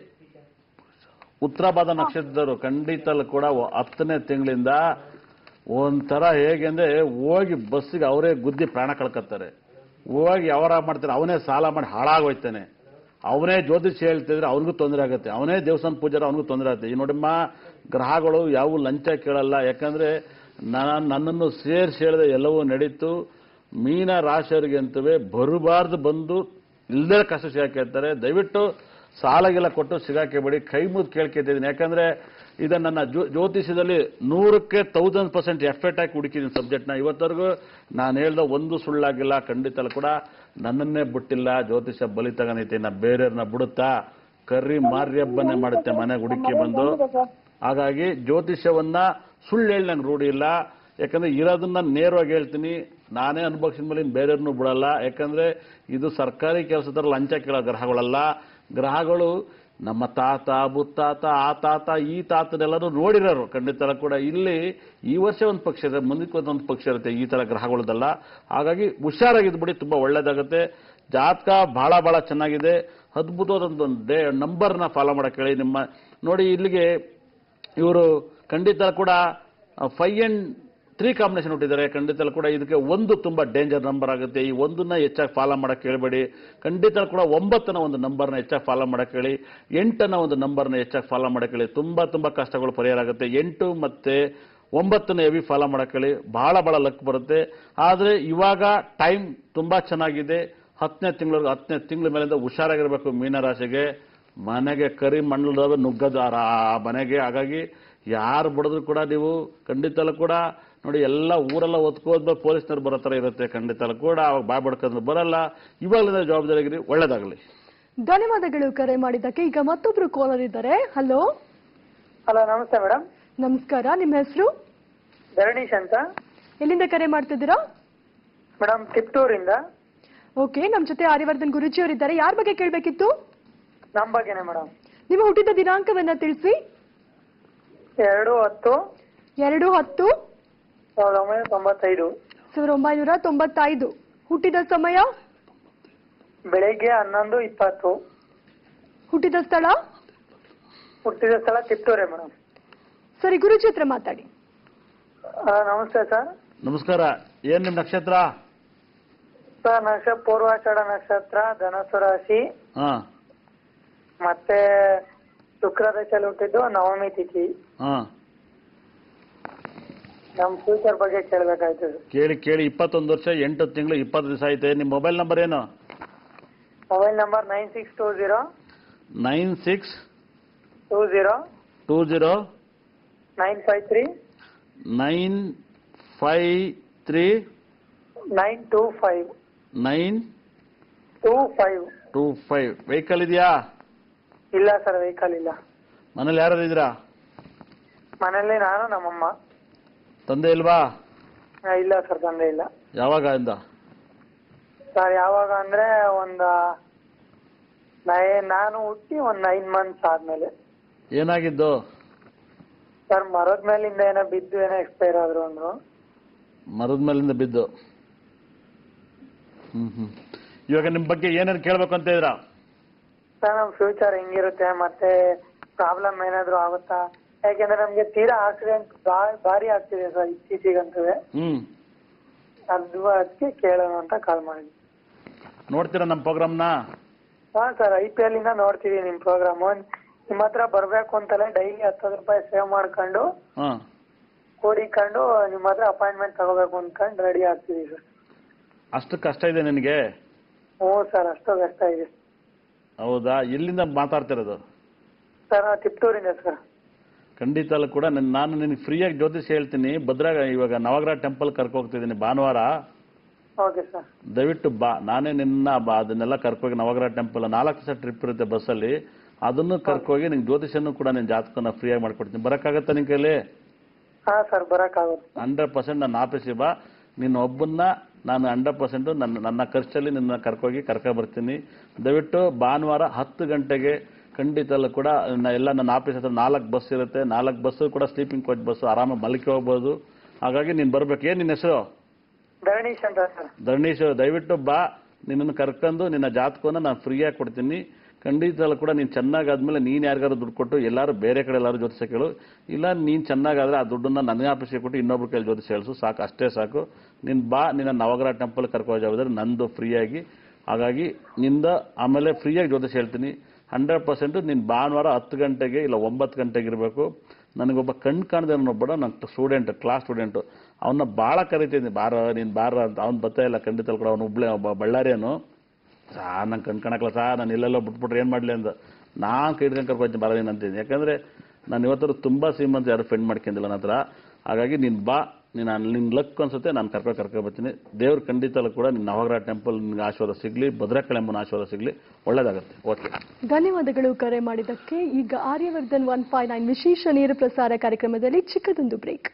ಉತ್ತರ ಭಾದ ನಕ್ಷತ್ರದವರು ಖಂಡಿತಲ್ಲೂ ಕೂಡ ಒ- ಹತ್ತನೇ ತಿಂಗಳಿಂದ ಒಂಥರ ಹೇಗೆ ಅಂದ್ರೆ ಹೋಗಿ ಬಸ್ಸಿಗೆ ಅವರೇ ಗುದ್ದಿ ಪ್ರಾಣ ಕಳ್ಕೊತಾರೆ ಹೋಗಿ ಅವರ ಮಾಡ್ತಾರೆ ಅವನೇ ಸಾಲ ಮಾಡಿ ಹಾಳಾಗೋಯ್ತಾನೆ ಅವನೇ ಜ್ಯೋತಿಷ್ಯ ಹೇಳ್ತಿದ್ರೆ ಅವನಿಗೂ ತೊಂದರೆ ಆಗುತ್ತೆ ಅವನೇ ದೇವಸ್ಥಾನ ಪೂಜಾರ ಅವನಿಗೂ ತೊಂದರೆ ಆಗುತ್ತೆ ಈ ನೋಡಮ್ಮ ಗ್ರಹಗಳು ಯಾವ ಲಂಚ ಕೇಳಲ್ಲ ಯಾಕಂದ್ರೆ ನಾನು ನನ್ನನ್ನು ಸೇರಿಸಿ ಹೇಳಿದೆ ಎಲ್ಲವೂ ನಡೀತು ಮೀನ ರಾಶಿಯವರಿಗೆ ಅಂತವೇ ಬರಬಾರ್ದು ಬಂದು ಇಲ್ಲದೇ ಕಷ್ಟ ಸಿಗಾಕಿರ್ತಾರೆ ದಯವಿಟ್ಟು ಸಾಲಗೆಲ್ಲ ಕೊಟ್ಟು ಸಿಗಾಕಿಬೇಡಿ ಕೈ ಮುದ್ದು ಕೇಳ್ಕೊತಿದ್ದೀನಿ ಯಾಕಂದ್ರೆ ಇದನ್ನ ನನ್ನ ಜ್ಯೋ- ಜ್ಯೋತಿಷ್ಯದಲ್ಲಿ ನೂರಕ್ಕೆ ತೌಸಂಡ್ ಪರ್ಸೆಂಟ್ ಎಫೆಕ್ಟ್ ಆಗಿ ಹುಡುಕಿದ್ದೀನಿ ಸಬ್ಜೆಕ್ಟ್ನ ಇವತ್ತವರೆಗೂ ನಾನು ಹೇಳ್ದ ಒಂದು ಸುಳ್ಳಾಗಿಲ್ಲ ಖಂಡಿತ ಕೂಡ ನನ್ನನ್ನೇ ಬಿಟ್ಟಿಲ್ಲ ಜ್ಯೋತಿಷ್ಯ ಬಲಿ ತಗೊಂಡೈತೆ ನಾ ಬೇರೆಯವ್ರನ್ನ ಬಿಡುತ್ತಾ ಕರ್ರಿ ಮಾರ್ಯಬ್ಬನ್ನೇ ಮಾಡುತ್ತೆ ಮನೆಗೆ ಹುಡುಕಿ ಬಂದು ಹಾಗಾಗಿ ಜ್ಯೋತಿಷ್ಯವನ್ನ ಸುಳ್ಳು ಹೇಳಿ ನಂಗೆ ರೂಢಿ ಇಲ್ಲ ಯಾಕಂದ್ರೆ ಇರೋದನ್ನ ನೇರವಾಗಿ ಹೇಳ್ತೀನಿ ನಾನೇ ಅನುಭವಿಸಿದ ಮೇಲೆ ಇನ್ನು ಬೇರೆಯವ್ರನ್ನೂ ಬಿಡಲ್ಲ ಯಾಕಂದ್ರೆ ಇದು ಸರ್ಕಾರಿ ಕೆಲಸದ ಲಂಚ ಕೇಳೋ ಗ್ರಹಗಳಲ್ಲ ಗ್ರಹಗಳು ನಮ್ಮ ತಾತ ಮುತ್ತಾತ ಆ ತಾತ ಈ ತಾತನೆಲ್ಲರೂ ನೋಡಿರೋರು ಖಂಡಿತ ಕೂಡ ಇಲ್ಲಿ ಈ ವರ್ಷ ಒಂದು ಪಕ್ಷ ಇದೆ ಮುಂದಕ್ಕೆ ಒಂದೊಂದು ಪಕ್ಷ ಇರುತ್ತೆ ಈ ತರ ಗ್ರಹಗಳದಲ್ಲ ಹಾಗಾಗಿ ಹುಷಾರಾಗಿದ್ಬಿಡಿ ತುಂಬಾ ಒಳ್ಳೇದಾಗುತ್ತೆ ಜಾತಕ ಬಹಳ ಬಹಳ ಚೆನ್ನಾಗಿದೆ ಅದ್ಭುತವಾದಂಥ ಡೇ ನಂಬರ್ನ ಫಾಲೋ ಮಾಡಕ್ಕೆ ಹೇಳಿ ನಿಮ್ಮ ನೋಡಿ ಇಲ್ಲಿಗೆ ಇವರು ಖಂಡಿತ ಕೂಡ ಫೈವ್ ಅಂಡ್ ತ್ರೀ ಕಾಂಬಿನೇಷನ್ ಹುಟ್ಟಿದ್ದಾರೆ ಖಂಡಿತ ಕೂಡ ಇದಕ್ಕೆ ಒಂದು ತುಂಬಾ ಡೇಂಜರ್ ನಂಬರ್ ಆಗುತ್ತೆ ಈ ಒಂದನ್ನ ಹೆಚ್ಚಾಗಿ ಫಾಲೋ ಮಾಡಕ್ಕೆ ಹೇಳ್ಬೇಡಿ ಖಂಡಿತ ಕೂಡ ಒಂಬತ್ತನ ಒಂದು ನಂಬರ್ನ ಹೆಚ್ಚಾಗಿ ಫಾಲೋ ಮಾಡಕ್ಕೆ ಹೇಳಿ ಎಂಟನ ಒಂದು ನಂಬರ್ನ ಹೆಚ್ಚಾಗಿ ಫಾಲೋ ಮಾಡಕ್ಕೆ ಹೇಳಿ ತುಂಬಾ ತುಂಬಾ ಕಷ್ಟಗಳು ಪರಿಹಾರ ಆಗುತ್ತೆ ಎಂಟು ಮತ್ತೆ ಒಂಬತ್ತನ ಹೆವಿ ಫಾಲೋ ಮಾಡಕ್ಕೆ ಹೇಳಿ ಬಹಳ ಬಹಳ ಲಕ್ ಬರುತ್ತೆ ಆದ್ರೆ ಇವಾಗ ಟೈಮ್ ತುಂಬಾ ಚೆನ್ನಾಗಿದೆ ಹತ್ತನೇ ತಿಂಗಳು ಹತ್ತನೇ ತಿಂಗಳ ಮೇಲಿಂದ ಹುಷಾರಾಗಿರ್ಬೇಕು ಮೀನರಾಶಿಗೆ ಮನೆಗೆ ಕರಿ ಮಣ್ಣು ನುಗ್ಗದು ಆ ರಾ- ಆ ಮನೆಗೆ ಹಾಗಾಗಿ ಯಾರು ಬಡಿದ್ರು ಕೂಡ ನೀವು ಖಂಡಿತಲೂ ಕೂಡ ನೋಡಿ ಎಲ್ಲ ಊರೆಲ್ಲ ಒತ್ಕೋದ್ಮೇಲೆ ಪೊಲೀಸ್ನವ್ರು ಬರೋ ಥರ ಇರುತ್ತೆ ಖಂಡಿತಲೂ ಕೂಡ ಅವಾಗ ಬಾಯ್ ಬಡ್ಕೊಂಡ್ರು ಬರಲ್ಲ ಇವಾಗಲಿಂದ ಜವಾಬ್ದಾರಿಗಿರಿ ಒಳ್ಳೇದಾಗಲಿ ಧನ್ಯವಾದಗಳು ಕರೆ ಮಾಡಿದ್ದಕ್ಕೆ ಈಗ ಮತ್ತೊಬ್ರು ಕಾಲರ್ ಇದ್ದಾರೆ ಹಲೋ ಹಲೋ ನಮಸ್ತೆ ಮೇಡಮ್ ನಮಸ್ಕಾರ ನಿಮ್ಮ ಹೆಸರು ಧರಣೀಶ್ ಅಂತ ಎಲ್ಲಿಂದ ಕರೆ ಮಾಡ್ತಿದ್ದೀರಾ ಮೇಡಮ್ ಕಿತ್ತೂರಿಂದ ಓಕೆ ನಮ್ಮ ಜೊತೆ ಆರ್ಯವರ್ಧನ್ ಗುರುಜಿ ಅವರಿದ್ದಾರೆ ಯಾರ ಬಗ್ಗೆ ಕೇಳಬೇಕಿತ್ತು ನಮ್ಮ ಬಗ್ಗೆನೆ ಮೇಡಮ್ ನಿಮ್ಮ ಹುಟ್ಟಿದ ದಿನಾಂಕವನ್ನ ತಿಳಿಸಿ ಎರಡು ಹತ್ತು ಎರಡು ಹತ್ತು ಸಾವಿರದ ಒಂಬೈನೂರ ತೊಂಬತ್ತೈದು ಸಾವಿರದ ಒಂಬೈನೂರ ತೊಂಬತ್ತೈದು ಹುಟ್ಟಿದ ಸಮಯ ಬೆಳಿಗ್ಗೆ ಹನ್ನೊಂದು ಇಪ್ಪತ್ತು ಹುಟ್ಟಿದ ಸ್ಥಳ ಹುಟ್ಟಿದ ಸ್ಥಳ ಕಿತ್ತೂರೇ ಮೇಡಮ್ ಸರಿ ಗುರುಜಿ ಹತ್ರ ಮಾತಾಡಿ ನಮಸ್ತೆ ಸರ್ ನಮಸ್ಕಾರ ಏನ್ ನಿಮ್ಮ ನಕ್ಷತ್ರ ಸರ್ ನಕ್ಷತ್ರ ಪೂರ್ವಾಷಾಢ ನಕ್ಷತ್ರ ಧನಸು ರಾಶಿ ಹಾ ಮತ್ತೆ ಶುಕ್ರ ದಶಲ್ಲಿ ಹುಟ್ಟಿದ್ದು ನವಮಿ ತಿಥಿ ಹಾ ನಮ್ ಫ್ಯೂಚರ್ ಬಗ್ಗೆ ಕೇಳ್ಬೇಕಾಯ್ತು ಸರ್ ಕೇಳಿ ಕೇಳಿ ಇಪ್ಪತ್ತೊಂದು ವರ್ಷ ಎಂಟು ತಿಂಗಳು ಇಪ್ಪತ್ತು ದಿವಸ ಐತೆ ನಿಮ್ಮ ಮೊಬೈಲ್ ನಂಬರ್ ಏನು mobile number nine six two zero nine six two zero two zero nine five three nine five three nine two five nine two five two five vehicle ಇದೆಯಾ ಇಲ್ಲ ಸರ್ ವೆಹಿಕಲ್ ಇಲ್ಲ ಮನೇಲಿ ಯಾರು ಇದ್ದೀರಾ ಮನೇಲಿ ನಾನು ನಮ್ಮಮ್ಮ ತಂದೆ ಇಲ್ವಾ ಆ, ಇಲ್ಲ ಸರ್ ತಂದೆ ಇಲ್ಲ ಯಾವಾಗ ಇಂದ ಸರ್ ಯಾವಾಗ ಅಂದ್ರೆ ಒಂದ ನೈ- ನಾನು ಹುಟ್ಟಿ ಒಂದ್ ನೈನ್ ಮಂತ್ಸ್ ಆದ್ಮೇಲೆ ಏನಾಗಿದ್ದು ಸರ್ ಮರದ ಮೇಲಿಂದ ಏನೋ ಬಿದ್ದು ಏನೋ ಎಕ್ಸ್ಪೈರ್ ಆದ್ರು ಅಂದ್ರು ಮರದ ಮೇಲಿಂದ ಬಿದ್ದು ಹ್ಮ್ ಹ್ಮ್ ಇವಾಗ ನಿಮ್ ಬಗ್ಗೆ ಏನೇನು ಕೇಳ್ಬೇಕು ಅಂತ ಇದ್ದೀರಾ ಸರ್ ನಮ್ ಫ್ಯೂಚರ್ ಹೆಂಗಿರುತ್ತೆ ಮತ್ತೆ ಪ್ರಾಬ್ಲಮ್ ಏನಾದ್ರು ಆಗುತ್ತಾ ಯಾಕೆಂದ್ರೆ ನಮ್ಗೆ ತೀರಾ ಆಕ್ಸಿಡೆಂಟ್ ಭಾರಿ ಆಗ್ತಿದೆ ಸರ್ ಇತ್ತೀಚೆಗಂತೂ ಹ್ಮ್ ಅದು ಅದಕ್ಕೆ ಕೇಳೋಣ ಅಂತ ಕಾಲ್ ಮಾಡಿದ್ವಿ ನೋಡ್ತೀರಾ ನಮ್ಮ ಪ್ರೋಗ್ರಾಮ್ನ ಹಾ ಸರ್ ಐ ಪಿ ಎಲ್ ಇಂದ ನೋಡ್ತೀವಿ ನಿಮ್ ಪ್ರೋಗ್ರಾಮ್ ನಿಮ್ ಹತ್ರ ಬರ್ಬೇಕು ಅಂತಲೇ ಡೈಲಿ ಹತ್ತತ್ತು ರೂಪಾಯಿ ಸೇವ್ ಮಾಡ್ಕೊಂಡು ಹಾ ಕೂಡಿಕೊಂಡು ನಿಮ್ಮ ಹತ್ರ ಅಪಾಯಿಂಟ್ಮೆಂಟ್ ತಗೋಬೇಕು ಅನ್ಕೊಂಡು ರೆಡಿ ಆಗ್ತೀವಿ ಸರ್ ಅಷ್ಟು ಕಷ್ಟ ಇದೆ ನಿನಗೆ ಹ್ಞೂ ಸರ್ ಅಷ್ಟು ಕಷ್ಟ ಇದೆ ಹೌದಾ ಎಲ್ಲಿಂದ ಮಾತಾಡ್ತಿರೋದು ಸರ್ ನಾವು ತಿಪ್ಟೂರಿಂದ ಸರ್ ಖಂಡಿತಲ್ಲೂ ಕೂಡ ನನ್- ನಾನು ನಿನಗೆ ಫ್ರೀಯಾಗಿ ಜ್ಯೋತಿಷ್ ಹೇಳ್ತೀನಿ ಭದ್ರಾ ಇವಾಗ ನವಗ್ರಹ ಟೆಂಪಲ್ ಕರ್ಕೊ ಹೋಗ್ತಿದ್ದೀನಿ ಭಾನುವಾರ ಓಕೆ ಸರ್ ದಯವಿಟ್ಟು ಬಾ ನಾನೇ ನಿನ್ನ ಬಾ ಅದನ್ನೆಲ್ಲ ಕರ್ಕೋಗಿ ನವಗ್ರಹ ಟೆಂಪಲ್ ನಾಲ್ಕು ದಿವಸ ಟ್ರಿಪ್ ಇರುತ್ತೆ ಬಸ್ಸಲ್ಲಿ ಅದನ್ನು ಕರ್ಕೋಗಿ ನಿಂಗೆ ಜ್ಯೋತಿಷನ್ನು ಕೂಡ ನಿನ್ನ ಜಾತಕನ ಫ್ರೀಯಾಗಿ ಮಾಡ್ಕೊಡ್ತೀನಿ ಬರೋಕ್ಕಾಗತ್ತಾ ನಿನ್ ಕೈಲಿ ಹಾ ಸರ್ ಬರಕ್ಕಾಗುತ್ತೆ ಹಂಡ್ರೆಡ್ ಪರ್ಸೆಂಟ್ ನನ್ನ ಆಫೀಸಿಗೆ ಬಾ ನಿನ್ನ ಒಬ್ಬನ್ನ ನಾನು ಹಂಡ್ರೆಡ್ ಪರ್ಸೆಂಟ್ ನನ್ನ ನನ್ನ ಖರ್ಚಲ್ಲಿ ನಿನ್ನ ಕರ್ಕೋಗಿ ಕರ್ಕೊ ಬರ್ತೀನಿ ದಯವಿಟ್ಟು ಭಾನುವಾರ ಹತ್ತು ಗಂಟೆಗೆ ಖಂಡಿತಲ್ಲೂ ಕೂಡ ನ- ಎಲ್ಲ ನನ್ನ ಆಫೀಸ್ ಹತ್ರ ನಾಲ್ಕು ಬಸ್ ಇರುತ್ತೆ ನಾಲ್ಕು ಬಸ್ಸು ಕೂಡ ಸ್ಲೀಪಿಂಗ್ ಕೋಚ್ ಬಸ್ಸು ಆರಾಮಾಗಿ ಮಲ್ಕಿ ಹೋಗ್ಬೋದು ಹಾಗಾಗಿ ನೀನು ಬರ್ಬೇಕು ಏನು ನಿನ್ನ ಹೆಸರು ಧರಣೀಶ್ ಅಂತ ಸರ್ ಧರಣೀಶ್ ದಯವಿಟ್ಟು ಬಾ ನಿನ್ನನ್ನು ಕರ್ಕೊಂಡು ನಿನ್ನ ಜಾತಕವನ್ನು ನಾನು ಫ್ರೀಯಾಗಿ ಕೊಡ್ತೀನಿ ಖಂಡಿತಲ್ಲೂ ಕೂಡ ನೀನು ಚೆನ್ನಾಗಾದ್ಮೇಲೆ ನೀನು ಯಾರಿಗಾರು ದುಡ್ಡು ಕೊಟ್ಟು ಎಲ್ಲರೂ ಬೇರೆ ಕಡೆ ಎಲ್ಲರೂ ಜ್ಯೋತಿಷ ಕೇಳು ಇಲ್ಲ ನೀನು ಚೆನ್ನಾಗಾದ್ರೆ ಆ ದುಡ್ಡನ್ನ ನನಗೆ ಆಫೀಸಿಗೆ ಕೊಟ್ಟು ಇನ್ನೊಬ್ರು ಕೈಲಿ ಜ್ಯೋತಿಷ ಹೇಳಿಸು ಸಾಕು ಅಷ್ಟೇ ಸಾಕು ನೀನು ಬಾ ನಿನ್ನ ನವಗ್ರಹ ಟೆಂಪಲ್ ಕರ್ಕೋ ಜವಾಬ್ದಾರಿ ನಂದು ಫ್ರೀಯಾಗಿ ಹಾಗಾಗಿ ನಿಂದ ಆಮೇಲೆ ಫ್ರೀಯಾಗಿ ಜ್ಯೋತಿಷ ಹೇಳ್ತೀನಿ ಹಂಡ್ರೆಡ್ ಪರ್ಸೆಂಟ್ ನೀನು ಭಾನುವಾರ ಹತ್ತು ಗಂಟೆಗೆ ಇಲ್ಲ ಒಂಬತ್ತು ಗಂಟೆಗೆ ಇರಬೇಕು ನನಗೊಬ್ಬ ಕಣ್ ಕಾಣದೆ ಒಬ್ಬ ನನ್ನ ಸ್ಟೂಡೆಂಟ್ ಕ್ಲಾಸ್ ಸ್ಟೂಡೆಂಟು ಅವನ್ನ ಭಾಳ ಕರಿತೀನಿ ಬಾರ ನೀನು ಬಾರ ಅಂತ ಅವ್ನು ಬರ್ತಾ ಇಲ್ಲ ಖಂಡಿತ ಕೂಡ ಅವನು ಹುಬ್ಳಿ ಒಬ್ಬ ಬಳ್ಳಾರಿಯನು ಸಾ ನಂಗೆ ಕಣ್ ಕಾಣಕ್ಲ ಸಾ ನಾನು ಇಲ್ಲೆಲ್ಲ ಬಿಟ್ಬಿಟ್ರೆ ಏನು ಮಾಡಲಿ ಅಂದ ನಾನು ಕೈ ಹಿಡ್ಕೊಂಡು ಕರ್ಕೊತೀನಿ ಬರ ನೀನು ಅಂತೀನಿ ಯಾಕಂದರೆ ನಾನು ಇವತ್ತರು ತುಂಬ ಶ್ರೀಮಂತ ಯಾರು ಫ್ರೆಂಡ್ ಮಾಡ್ಕೊಂಡಿಲ್ಲ ನನ್ನ ಹತ್ರ ಹಾಗಾಗಿ ನೀನು ಬಾ ನೀನು ನಿನ್ನ ಲಕ್ ಅನ್ಸುತ್ತೆ ನಾನು ಕರ್ಕೊ ಕರ್ಕೊ ಬರ್ತೀನಿ ದೇವ್ರು ಖಂಡಿತಲ್ಲೂ ಕೂಡ ನಿನ್ನ ನವಗ್ರಹ ಟೆಂಪಲ್ ನಿನ್ಗೆ ಆಶೀರ್ವಾದ ಸಿಗಲಿ ಭದ್ರಕಳೆಂಬನ ಆಶೀರ್ವಾದ ಸಿಗಲಿ ಒಳ್ಳೇದಾಗುತ್ತೆ ಓಕೆ ಧನ್ಯವಾದಗಳು ಕರೆ ಮಾಡಿದ್ದಕ್ಕೆ ಈಗ ಆರ್ಯವರ್ಧನ್ ಒನ್ ಫೈವ್ ನೈನ್ ವಿಶೇಷ ನೇರ ಪ್ರಸಾರ ಕಾರ್ಯಕ್ರಮದಲ್ಲಿ ಚಿಕ್ಕದೊಂದು ಬ್ರೇಕ್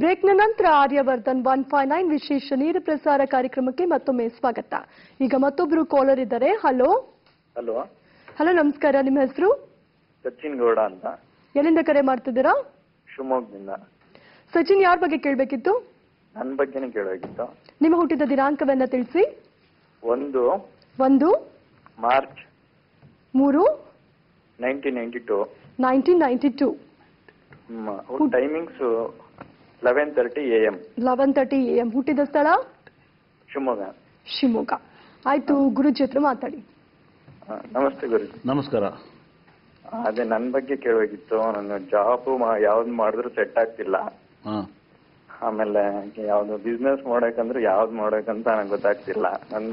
ಬ್ರೇಕ್ನ ನಂತರ ಆರ್ಯವರ್ಧನ್ ಒನ್ ಫೈವ್ ನೈನ್ ವಿಶೇಷ ನೇರ ಪ್ರಸಾರ ಕಾರ್ಯಕ್ರಮಕ್ಕೆ ಮತ್ತೊಮ್ಮೆ ಸ್ವಾಗತ ಈಗ ಮತ್ತೊಬ್ರು ಕಾಲರ್ ಇದ್ದಾರೆ ಹಲೋ ಹಲೋ ಹಲೋ ನಮಸ್ಕಾರ ನಿಮ್ಮ ಹೆಸರು ಸಚಿನ್ ಗೌಡ ಅಂತ ಎಲ್ಲಿಂದ ಕರೆ ಮಾಡ್ತಿದ್ದೀರಾ ಶಿವಮೊಗ್ಗದಿಂದ ಸಚಿನ್ ಯಾರ ಬಗ್ಗೆ ಕೇಳಬೇಕಿತ್ತು ನನ್ನ ಬಗ್ಗೆನೇ ಕೇಳೋಗಿತ್ತು ನಿಮ್ಮ ಹುಟ್ಟಿದ ದಿನಾಂಕವನ್ನ ತಿಳಿಸಿ ಒಂದು ಒಂದು ಮಾರ್ಚ್ ಮೂರು nineteen ninety two nineteen ninety two timings eleven thirty A M eleven thirty A M ಹುಟ್ಟಿದ ಸ್ಥಳ ಶಿವಮೊಗ್ಗ ಶಿವಮೊಗ್ಗ ಆಯ್ತು ಗುರುಜಿ ಹತ್ರ ಮಾತಾಡಿ ಆ, ನಮಸ್ತೆ ಗುರುಜಿ ನಮಸ್ಕಾರ ಆ, ಅದೇ ನನ್ನ ಬಗ್ಗೆ ಕೇಳೋಗಿತ್ತು ನಾನು ಜಾಬ್ ಯಾವ್ದು ಮಾಡಿದ್ರು ಸೆಟ್ ಆಗ್ತಿಲ್ಲ ಹಾ ಆಮೇಲೆ ಯಾವ್ದು ಬಿಸ್ನೆಸ್ ಮಾಡಬೇಕಂದ್ರೆ ಯಾವ್ದು ಮಾಡ್ಬೇಕಂತ ನನಗೆ ಗೊತ್ತಾಗ್ತಿಲ್ಲ ನನ್